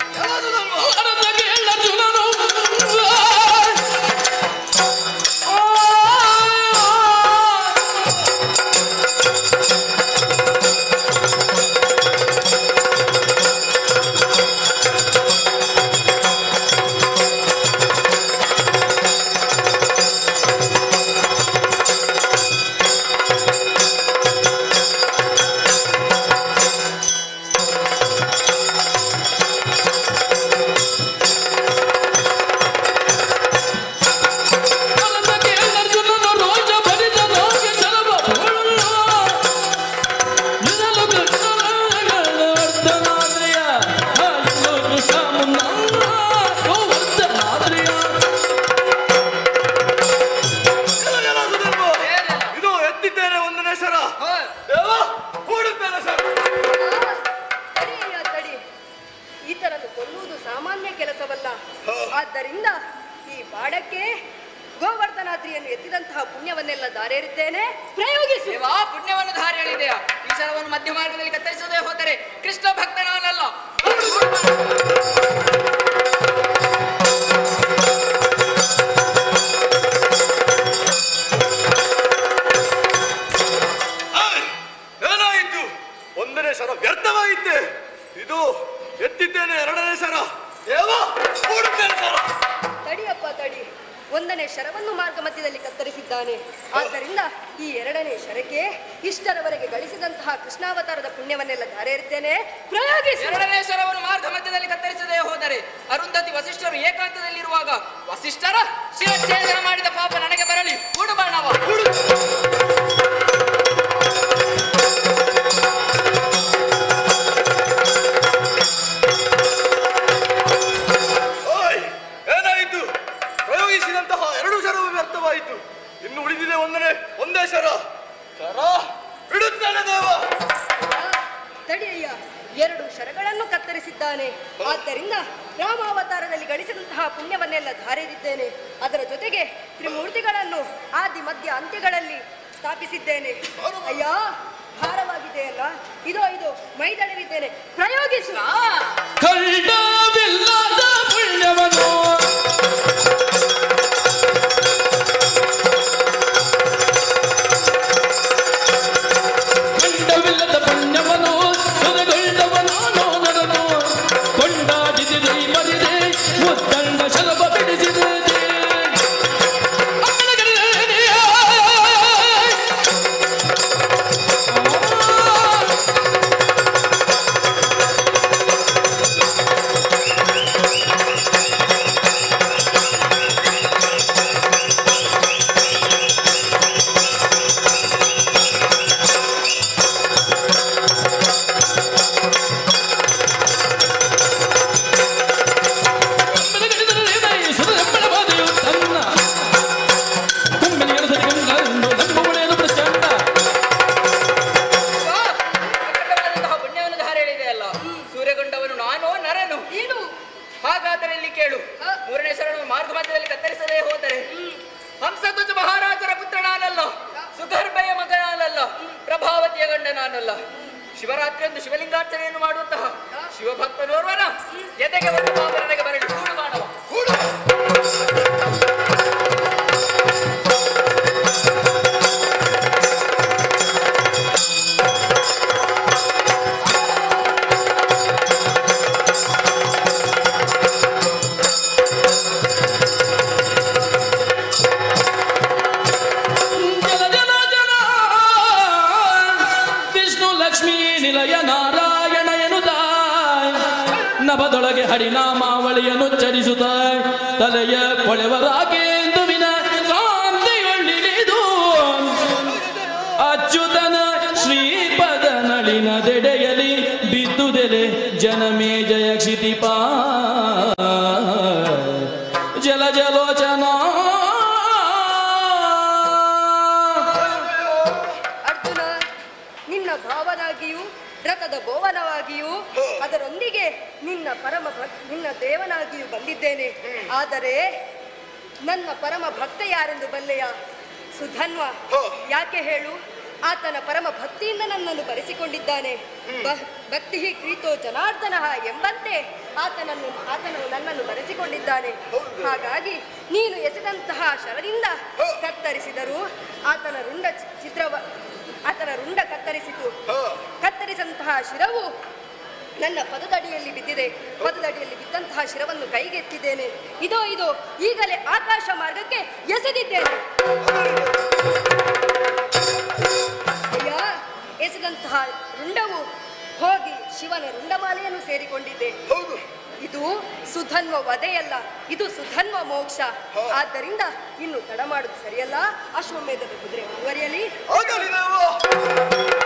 ಇದು ಎತ್ತಿದ್ದೇನೆ ಒಂದನೇ ಸರ ದೇವ ಹೂಡುತ್ತೇನೆ ಸರ್ ತಡೆಯಯ್ಯ, ತಡಿ ಈತನನ್ನು ಕೊಲ್ಲುವುದು ಸಾಮಾನ್ಯ ಕೆಲಸವಲ್ಲ ಆದ್ದರಿಂದ ಈ ಬಾಡಕ್ಕೆ ಗೋವರ್ಧನಾದ್ರಿಯನ್ನು ಎತ್ತಿದಂತಹ ಪುಣ್ಯವನ್ನೆಲ್ಲ ದಾರೇರಿದ್ದೇನೆ ಪ್ರಯೋಗಿಸಿ ದೇವಾ ಪುಣ್ಯವನ್ನು ದಾರಿ ಹೇಳಿದೆಯಾ ಈ ಶರವನ್ನು ಮಧ್ಯ ಮಾರ್ಗದಲ್ಲಿ ಕತ್ತರಿಸದೆ ಹೋದರೆ ಕೃಷ್ಣ ಭಕ್ತ ನಾನಲ್ಲ ಆಯ್! ಏನಾಯಿತು ಒಂದನೇ ಸರ ವ್ಯರ್ಥವಾಯಿತೆ ಇದು ಎತ್ತಿದ್ದೇನೆ ಎರಡನೇ ಸರ ದೇವ ಹೂಡುತ್ತೇನೆ ಸರ ತಡಿಯಪ್ಪ ತಡಿ ಒಂದನೇ ಶರವನ್ನು ಮಾರ್ಗ ಮಧ್ಯದಲ್ಲಿ ಕತ್ತರಿಸಿದ್ದಾನೆ ಆದ್ದರಿಂದ ಈ ಎರಡನೇ ಶರಕ್ಕೆ ಇಷ್ಟರವರೆಗೆ ಗಳಿಸಿದಂತಹ ಕೃಷ್ಣಾವತಾರದ ಪುಣ್ಯವನ್ನೆಲ್ಲ ಧಾರೇರಿದ್ದೇನೆ ಪ್ರಯೋಗಿಸಿ ಎರಡನೇ ಶರವನ್ನು ಮಾರ್ಗ ಮಧ್ಯದಲ್ಲಿ ಕತ್ತರಿಸದೆ ಹೋದರೆ ಅರುಂಧತಿ ವಸಿಷ್ಠರು ಏಕಾಂತದಲ್ಲಿರುವಾಗ ವಸಿಷ್ಠರ ಶಿರಚ್ಛೇದನ ಮಾಡಿದ ಪಾಪ ನನಗೆ ಬರಲಿ ಹೂಡು ಬಾಣವ ಓಯ್ ಏನಾಯಿತು ಪ್ರಯೋಗಿಸಿದಂತಹ ಎರಡು ಶರವು ವ್ಯರ್ಥವಾಯಿತು ಇನ್ನು ಉಳಿದಿದೆ ಒಂದನೇ ಒಂದೇ ಶರ ಶರ ಬಿಡುತ್ತೇನೆ ದೇವ ತಡಿಯಯ್ಯ ಎರಡು ಶರಗಳನ್ನು ಕತ್ತರಿಸಿದ್ದಾನೆ ಆದ್ದರಿಂದ ರಾಮಾವತಾರದಲ್ಲಿ ಗಳಿಸಿದಂತಹ ಪುಣ್ಯವನ್ನೆಲ್ಲ ಧಾರೆದಿದ್ದೇನೆ ಅದರ ಜೊತೆಗೆ ತ್ರಿಮೂರ್ತಿಗಳನ್ನು ಆದಿ ಮಧ್ಯ ಅಂತ್ಯಗಳಲ್ಲಿ ಸ್ಥಾಪಿಸಿದ್ದೇನೆ ಅಯ್ಯ ಭಾರವಾಗಿದೆಯಲ್ಲ ಇದೋ ಇದು ಮೈದಳವಿದ್ದೇನೆ ಪ್ರಯೋಗಿಸು ಖಂಡವಿಲ್ಲದ ಪುಣ್ಯವನ್ನು ಖಂಡವಿಲ್ಲದ ಪುಣ್ಯವನ್ನು ಸುರಗೊಂಡವನು ನೋಡನು ಕೊಂಡಾಡಿದಿದೆ ಮರಿದೆ ಮುತ್ತಂಡ ಶಲಭ ಬಿಡಿಸಿದೆ ವಾ, ಅಖಂಡವಾದಂತಹ ಪುಣ್ಯವನ್ನು ಧಾರೆ ಹೇಳಿದೆಯಲ್ಲ ಸೂರ್ಯಗೊಂಡವನು ನಾನು ನರನು ನೀನು ಹಾಗಾದರೆ ಇಲ್ಲಿ ಕೇಳು ಮೂರನೇ ಶರಣು ಮಾರ್ಗ ಮಧ್ಯದಲ್ಲಿ ಕತ್ತರಿಸದೇ ಹೋದರೆ ಹಂಸಧ್ವಜ ಮಹಾರಾಜರ ಪುತ್ರ ನಾನಲ್ಲ ಸುಗರ್ಭಯ ಮಗ ನಾನಲ್ಲ ಪ್ರಭಾವತಿಯ ಗಂಡ ನಾನಲ್ಲ ಶಿವರಾತ್ರಿಯಂದು ಶಿವಲಿಂಗಾರ್ಚನೆಯನ್ನು ಮಾಡುವಂತಹ ಶಿವಭಕ್ತನೋರ್ವನ ಎದೆಗೆ ಒಂದು ಬಾಬರನೆಗೆ ಬರಲಿ ಕೂಡು ಮಾನವ ಜನ ಜನ ಜನ ವಿಷ್ಣು ಲಕ್ಷ್ಮೀ ನಿಲಯ ನಾರಾಯಣ ಎನ್ನುತ್ತ ನಭದೊಳಗೆ ಹರಿನಾಮಾವಳಿಯನ್ನು ಚರಿಸುತ್ತ ತಲೆಯ ಕೊಳೆವರಾಗೇಂದುವಿನ ಕಾಂತಿಯೊಳ್ಳಿಳಿದು ಅಚ್ಯುತನ ಶ್ರೀಪದ ನಳಿನದೆಡೆಯಲಿ ಬಿದ್ದುದೆಲೆ ಜನಮೇ ಜಯ ಕ್ಷಿತಿಪಾ ಜಲ ಜಲೋಚನಾ ಅರ್ಜುನ ನಿನ್ನ ಭಾವನಾಗಿಯೂ ರಥದ ಬೋವನವಾಗಿಯೂ ಅದರೊಂದಿಗೆ ನಿನ್ನ ಪರಮ ಭಕ್ ನಿನ್ನ ದೇವನಾಗಿಯೂ ಬಂದಿದ್ದೇನೆ ಆದರೆ ನನ್ನ ಪರಮ ಭಕ್ತ ಯಾರೆಂದು ಬಲ್ಲೆಯ ಸುಧನ್ವ ಯಾಕೆ ಹೇಳು ಆತನ ಪರಮ ಭಕ್ತಿಯಿಂದ ನನ್ನನ್ನು ಬರೆಸಿಕೊಂಡಿದ್ದಾನೆ ಬ- ಭಕ್ತಿ ಕ್ರೀತೋ ಜನಾರ್ದನ ಎಂಬಂತೆ ಆತನನ್ನು ಆತನು ನನ್ನನ್ನು ಬರೆಸಿಕೊಂಡಿದ್ದಾನೆ ಹಾಗಾಗಿ ನೀನು ಎಸೆದಂತಹ ಶರದಿಂದ ಕತ್ತರಿಸಿದರೂ ಆತನ ರುಂಡ ಚಿ- ಚಿತ್ರವ ಆತನ ರುಂಡ ಕತ್ತರಿಸಿತು ಕತ್ತರಿಸಂತಹ ಶಿರವು ನನ್ನ ಪದದಡಿಯಲ್ಲಿ ಬಿದ್ದಿದೆ ಪದದಡಿಯಲ್ಲಿ ಬಿದ್ದಂತಹ ಶಿರವನ್ನು ಕೈಗೆತ್ತಿದ್ದೇನೆ ಇದೋ ಇದು ಈಗಲೇ ಆಕಾಶ ಮಾರ್ಗಕ್ಕೆ ಎಸೆದಿದ್ದೇನೆ ಅಯ್ಯ ಎಸೆದಂತಹ ರುಂಡವು ಹೋಗಿ ಶಿವನ ರುಂಡಮಾಲೆಯನ್ನು ಸೇರಿಕೊಂಡಿದ್ದೆ ಇದು ಸುಧನ್ವ ವಧೆಯಲ್ಲ ಇದು ಸುಧನ್ವ ಮೋಕ್ಷ ಆದ್ದರಿಂದ ಇನ್ನು ತಡ ಮಾಡುದು ಸರಿಯಲ್ಲ ಅಶ್ವಮೇಧದ ಕುದುರೆ ಮುಂದುವರಿಯಲಿ ಆಗಲಿ ನಾವು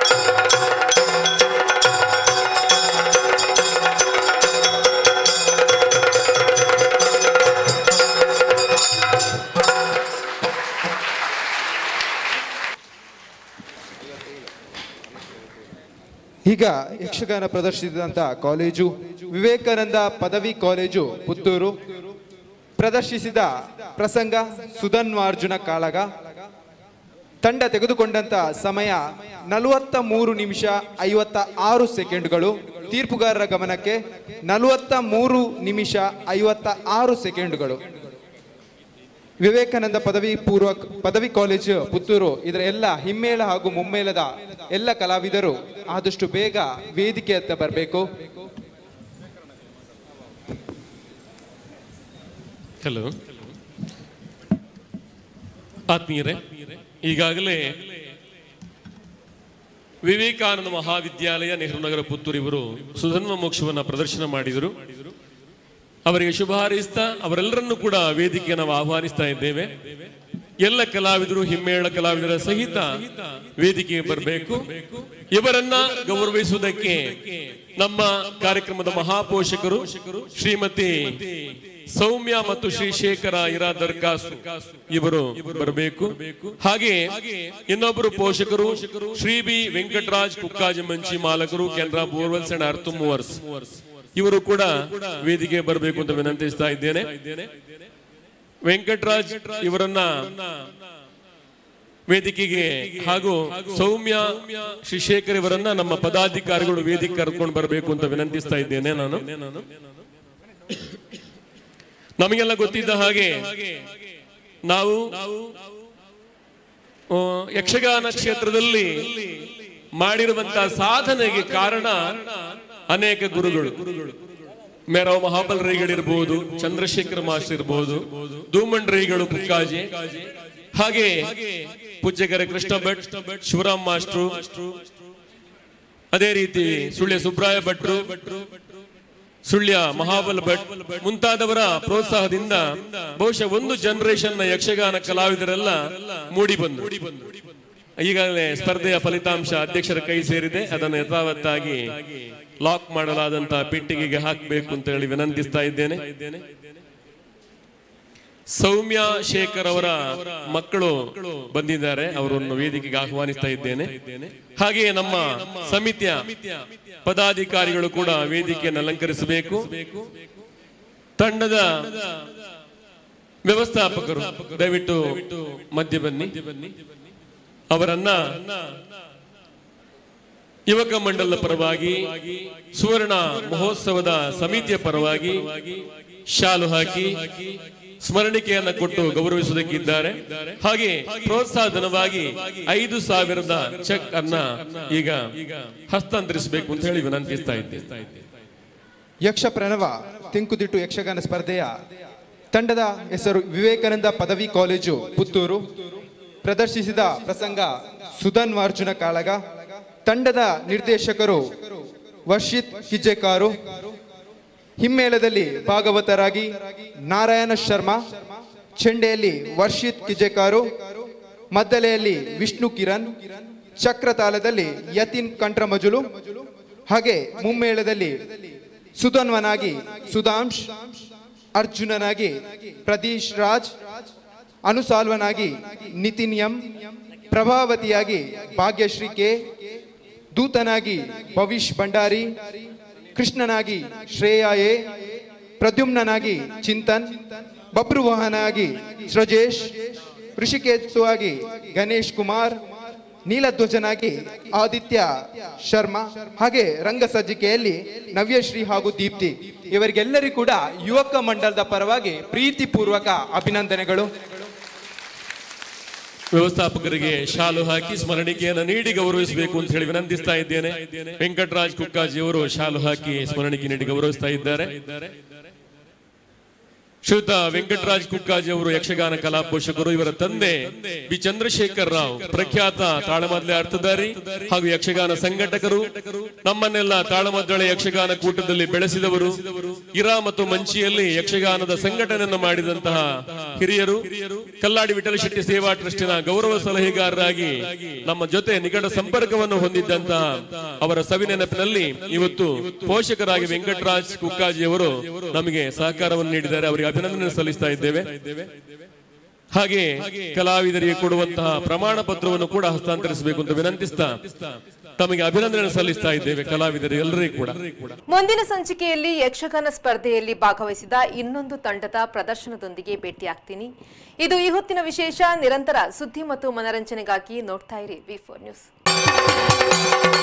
ಈಗ ಯಕ್ಷಗಾನ ಪ್ರದರ್ಶಿಸಿದಂಥ ಕಾಲೇಜು ವಿವೇಕಾನಂದ ಪದವಿ ಕಾಲೇಜು ಪುತ್ತೂರು ಪ್ರದರ್ಶಿಸಿದ ಪ್ರಸಂಗ ಸುಧನ್ವಾರ್ಜುನ ಕಾಳಗ ತಂಡ ತೆಗೆದುಕೊಂಡಂತ ಸಮಯ ನಲವತ್ತ ಮೂರು ನಿಮಿಷ ಐವತ್ತ ಆರು ಸೆಕೆಂಡ್ಗಳು ತೀರ್ಪುಗಾರರ ಗಮನಕ್ಕೆ ನಲವತ್ತ ಮೂರು ನಿಮಿಷ ಐವತ್ತ ಆರು ಸೆಕೆಂಡ್ಗಳು ವಿವೇಕಾನಂದ ಪದವಿ ಪೂರ್ವ ಪದವಿ ಕಾಲೇಜು ಪುತ್ತೂರು ಇದರ ಎಲ್ಲ ಹಿಮ್ಮೇಳ ಹಾಗೂ ಮುಮ್ಮೇಳದ ಎಲ್ಲ ಕಲಾವಿದರು ಆದಷ್ಟು ಬೇಗ ವೇದಿಕೆ ಹತ್ತ ಬರಬೇಕು ಹಲೋ ಆತ್ಮೀಯರೇ ಈಗಾಗಲೇ ವಿವೇಕಾನಂದ ಮಹಾವಿದ್ಯಾಲಯ ನೆಹರು ನಗರ ಪುತ್ತೂರು ಇವರು ಸುಧನ್ವ ಮೋಕ್ಷವನ್ನ ಪ್ರದರ್ಶನ ಮಾಡಿದರು ಅವರಿಗೆ ಶುಭ ಹಾರೈಸ್ತಾ ಅವರೆಲ್ಲರನ್ನೂ ಕೂಡ ವೇದಿಕೆಗೆ ನಾವು ಆಹ್ವಾನಿಸ್ತಾ ಇದ್ದೇವೆ ಎಲ್ಲ ಕಲಾವಿದರು ಹಿಮ್ಮೇಳ ಕಲಾವಿದರ ಸಹಿತ ವೇದಿಕೆಗೆ ಬರಬೇಕು ಇವರನ್ನ ಗೌರವಿಸುವುದಕ್ಕೆ ನಮ್ಮ ಕಾರ್ಯಕ್ರಮದ ಮಹಾಪೋಷಕರು ಶ್ರೀಮತಿ ಸೌಮ್ಯ ಮತ್ತು ಶ್ರೀ ಶೇಖರ ಇರಾ ದರ್ಕಾಸು ಇವರು ಬರಬೇಕು ಹಾಗೆ ಇನ್ನೊಬ್ಬರು ಪೋಷಕರು ಶ್ರೀ ಬಿ ವೆಂಕಟರಾಜ್ ಕುಕ್ಕಾಜಿ ಮಂಚಿ ಮಾಲಕರು Canara borewells and earth movers ಇವರು ಕೂಡ ವೇದಿಕೆ ಬರಬೇಕು ಅಂತ ವಿನಂತಿಸ್ತಾ ಇದ್ದೇನೆ ವೆಂಕಟರಾಜ್ ಇವರನ್ನ ವೇದಿಕೆಗೆ ಹಾಗೂ ಸೌಮ್ಯ ಶ್ರೀ ಶೇಖರ್ ಇವರನ್ನ ನಮ್ಮ ಪದಾಧಿಕಾರಿಗಳು ವೇದಿಕೆ ಕರ್ಕೊಂಡು ಬರಬೇಕು ಅಂತ ವಿನಂತಿಸ್ತಾ ಇದ್ದೇನೆ ನಾನು ನಮಗೆಲ್ಲ ಗೊತ್ತಿದ್ದ ಹಾಗೆ ನಾವು ಆ, ಯಕ್ಷಗಾನ ಕ್ಷೇತ್ರದಲ್ಲಿ ಮಾಡಿರುವಂತಹ ಸಾಧನೆಗೆ ಕಾರಣ ಅನೇಕ ಗುರುಗಳು ಮೇರಾವ್ ಮಹಾಬಲ್ ರೈಗಳಿರ್ಬೋದು ಚಂದ್ರಶೇಖರ್ ಮಾಸ್ಟರ್ ಇರ್ಬೋದು ಧೂಮಣ್ ರೈಗಳು ಕುಕ್ಕಾಜಿ ಹಾಗೆ ಪೂಜ್ಯಕರ ಕೃಷ್ಣ ಭಟ್ ಶಿವರಾಮ್ ಮಾಸ್ಟ್ರು ಅದೇ ರೀತಿ ಸುಳ್ಯ ಸುಬ್ರಾಯ ಭಟ್ರು ಸುಳ್ಯ ಮಹಾಬಲ ಭಟ್ ಮುಂತಾದವರ ಪ್ರೋತ್ಸಾಹದಿಂದ ಬಹುಶಃ ಒಂದು ಜನರೇಷನ್ ನ ಯಕ್ಷಗಾನ ಕಲಾವಿದರೆಲ್ಲ ಮೂಡಿ ಬಂದು ಈಗಾಗಲೇ ಸ್ಪರ್ಧೆಯ ಫಲಿತಾಂಶ ಅಧ್ಯಕ್ಷರ ಕೈ ಸೇರಿದೆ ಅದನ್ನು ಯಥಾವತ್ತಾಗಿ ಲಾಕ್ ಮಾಡಲಾದಂತಹ ಪೆಟ್ಟಿಗೆಗೆ ಹಾಕಬೇಕು ಅಂತ ಹೇಳಿ ವಿನಂತಿಸ್ತಾ ಇದ್ದೇನೆ ಸೌಮ್ಯ ಶೇಖರ್ ಅವರ ಮಕ್ಕಳು ಬಂದಿದ್ದಾರೆ ಅವರನ್ನು ವೇದಿಕೆಗೆ ಆಹ್ವಾನಿಸ್ತಾ ಇದ್ದೇನೆ ಹಾಗೆಯೇ ನಮ್ಮ ಸಮಿತಿಯ ಪದಾಧಿಕಾರಿಗಳು ಕೂಡ ವೇದಿಕೆಯನ್ನು ಅಲಂಕರಿಸಬೇಕು ತಂಡದ ವ್ಯವಸ್ಥಾಪಕರು ದಯವಿಟ್ಟು ಮಧ್ಯೆ ಬನ್ನಿ ಅವರನ್ನ ಯುವಕ ಮಂಡಲದ ಪರವಾಗಿ ಸುವರ್ಣ ಮಹೋತ್ಸವದ ಸಮಿತಿಯ ಪರವಾಗಿ ಶಾಲು ಹಾಕಿ ಸ್ಮರಣಿಕೆಯನ್ನ ಕೊಟ್ಟು ಗೌರವಿಸುವುದಕ್ಕಿದ್ದಾರೆ ಹಾಗೆ ಪ್ರೋತ್ಸಾಹಧನವಾಗಿ ಐದು ಸಾವಿರದ ಚೆಕ್ ಅನ್ನ ಈಗ ಹಸ್ತಾಂತರಿಸಬೇಕು ಅಂತ ಹೇಳಿ ವಿನಂತಿಸ್ತಾ ಇದ್ದೇನೆ ಯಕ್ಷ ಪ್ರಣವ ತಿಂಕುದಿಟ್ಟು ಯಕ್ಷಗಾನ ಸ್ಪರ್ಧೆಯ ತಂಡದ ಹೆಸರು ವಿವೇಕಾನಂದ ಪದವಿ ಕಾಲೇಜು ಪುತ್ತೂರು ಪ್ರದರ್ಶಿಸಿದ ಪ್ರಸಂಗ ಸುಧನ್ವಾರ್ಜುನ ಕಾಳಗ ತಂಡದ ನಿರ್ದೇಶಕರು ವರ್ಷಿತ್ ಕಿಜೆಕಾರು ಹಿಮ್ಮೇಳದಲ್ಲಿ ಭಾಗವತರಾಗಿ ನಾರಾಯಣ ಶರ್ಮಾ ಚೆಂಡೆಯಲ್ಲಿ ವರ್ಷಿತ್ ಕಿಜೆಕಾರು ಮದ್ದಲೆಯಲ್ಲಿ ವಿಷ್ಣು ಕಿರಣ್ ಚಕ್ರತಾಲದಲ್ಲಿ ಯತಿನ್ ಕಂಟ್ರಮಜುಲು ಹಾಗೆ ಮುಮ್ಮೇಳದಲ್ಲಿ ಸುಧನ್ವನಾಗಿ ಸುಧಾಂಶ್ ಅರ್ಜುನನಾಗಿ ಪ್ರದೀಶ್ ರಾಜ್ ಅನುಸಾಲ್ವನಾಗಿ ನಿತಿನ್ ಎಂ ಪ್ರಭಾವತಿಯಾಗಿ ಭಾಗ್ಯಶ್ರೀ ಕೆ ದೂತನಾಗಿ ಭವಿಷ್ ಭಂಡಾರಿ ಕೃಷ್ಣನಾಗಿ ಶ್ರೇಯಾ ಎ ಪ್ರದ್ಯುಮ್ನನಾಗಿ ಚಿಂತನ್ ಬಬ್ರುವಾಹನಾಗಿ ಸೃಜೇಶ್ ಋಷಿಕೇತುವಾಗಿ ಗಣೇಶ್ ಕುಮಾರ್ ನೀಲಧ್ವಜನಾಗಿ ಆದಿತ್ಯ ಶರ್ಮಾ ಹಾಗೆ ರಂಗ ಸಜ್ಜಿಕೆಯಲ್ಲಿ ನವ್ಯಶ್ರೀ ಹಾಗೂ ದೀಪ್ತಿ ಇವರಿಗೆಲ್ಲರಿಗೂ ಕೂಡ ಯುವಕ ಮಂಡಲದ ಪರವಾಗಿ ಪ್ರೀತಿಪೂರ್ವಕ ಅಭಿನಂದನೆಗಳು ವ್ಯವಸ್ಥಾಪಕರಿಗೆ ಶಾಲು ಹಾಕಿ ಸ್ಮರಣಿಕೆಯನ್ನು ನೀಡಿ ಗೌರವಿಸಬೇಕು ಅಂತ ಹೇಳಿ ವಿನಂತಿಸ್ತಾ ಇದ್ದೇನೆ ವೆಂಕಟರಾಜ್ ಕುಕ್ಕಾಜಿ ಅವರು ಶಾಲು ಹಾಕಿ ಸ್ಮರಣಿಕೆ ನೀಡಿ ಗೌರವಿಸ್ತಾ ಇದ್ದಾರೆ ಶ್ರೀಯುತ ವೆಂಕಟರಾಜ್ ಕುಕ್ಕಾಜಿ ಅವರು ಯಕ್ಷಗಾನ ಕಲಾ ಪೋಷಕರು ಇವರ ತಂದೆ ಬಿ ಚಂದ್ರಶೇಖರ್ ರಾವ್ ಪ್ರಖ್ಯಾತ ತಾಳಮದ್ಲೆ ಅರ್ಥಧಾರಿ ಹಾಗೂ ಯಕ್ಷಗಾನ ಸಂಘಟಕರು ನಮ್ಮನ್ನೆಲ್ಲ ತಾಳಮದ್ದಳೆ ಯಕ್ಷಗಾನ ಕೂಟದಲ್ಲಿ ಬೆಳೆಸಿದವರು ಇರಾ ಮತ್ತು ಮಂಚಿಯಲ್ಲಿ ಯಕ್ಷಗಾನದ ಸಂಘಟನೆಯನ್ನು ಮಾಡಿದಂತಹ ಹಿರಿಯರು ಕಲ್ಲಾಡಿ ವಿಠಲ ಶೆಟ್ಟಿ ಸೇವಾ ಟ್ರಸ್ಟಿನ ಗೌರವ ಸಲಹೆಗಾರರಾಗಿ ನಮ್ಮ ಜೊತೆ ನಿಕಟ ಸಂಪರ್ಕವನ್ನು ಹೊಂದಿದ್ದಂತಹ ಅವರ ಸವಿನೆನಪಿನಲ್ಲಿ ಇವತ್ತು ಪೋಷಕರಾಗಿ ವೆಂಕಟರಾಜ್ ಕುಕ್ಕಾಜಿ ಅವರು ನಮಗೆ ಸಹಕಾರವನ್ನು ನೀಡಿದ್ದಾರೆ ಅವರಿಗೆ ಅಭಿನಂದನೆ ಸಲ್ಲಿಸ್ತಾ ಇದ್ದೇವೆ ಹಾಗೆ ಕಲಾವಿದರಿಗೆ ಕೊಡುವಂತಹ ಪ್ರಮಾಣ ಪತ್ರವನ್ನು ಕೂಡ ಹಸ್ತಾಂತರಿಸಬೇಕು ಅಂತ ವಿನಂತಿಸ್ತಾ ತಮಗೆ ಅಭಿನಂದನೆ ಸಲ್ಲಿಸ್ತಾ ಇದ್ದೇವೆ ಕಲಾವಿದರು ಎಲ್ಲರಿಗೂ ಕೂಡ ಮುಂದಿನ ಸಂಚಿಕೆಯಲ್ಲಿ ಯಕ್ಷಗಾನ ಸ್ಪರ್ಧೆಯಲ್ಲಿ ಭಾಗವಹಿಸಿದ ಇನ್ನೊಂದು ತಂಡದ ಪ್ರದರ್ಶನದೊಂದಿಗೆ ಭೇಟಿಯಾಗ್ತೀನಿ ಇದು ಈ ಹೊತ್ತಿನ ವಿಶೇಷ ನಿರಂತರ ಸುದ್ದಿ ಮತ್ತು ಮನರಂಜನೆಗಾಗಿ ನೋಡ್ತಾ ಇರಿ ವಿ ಫೋರ್ ನ್ಯೂಸ್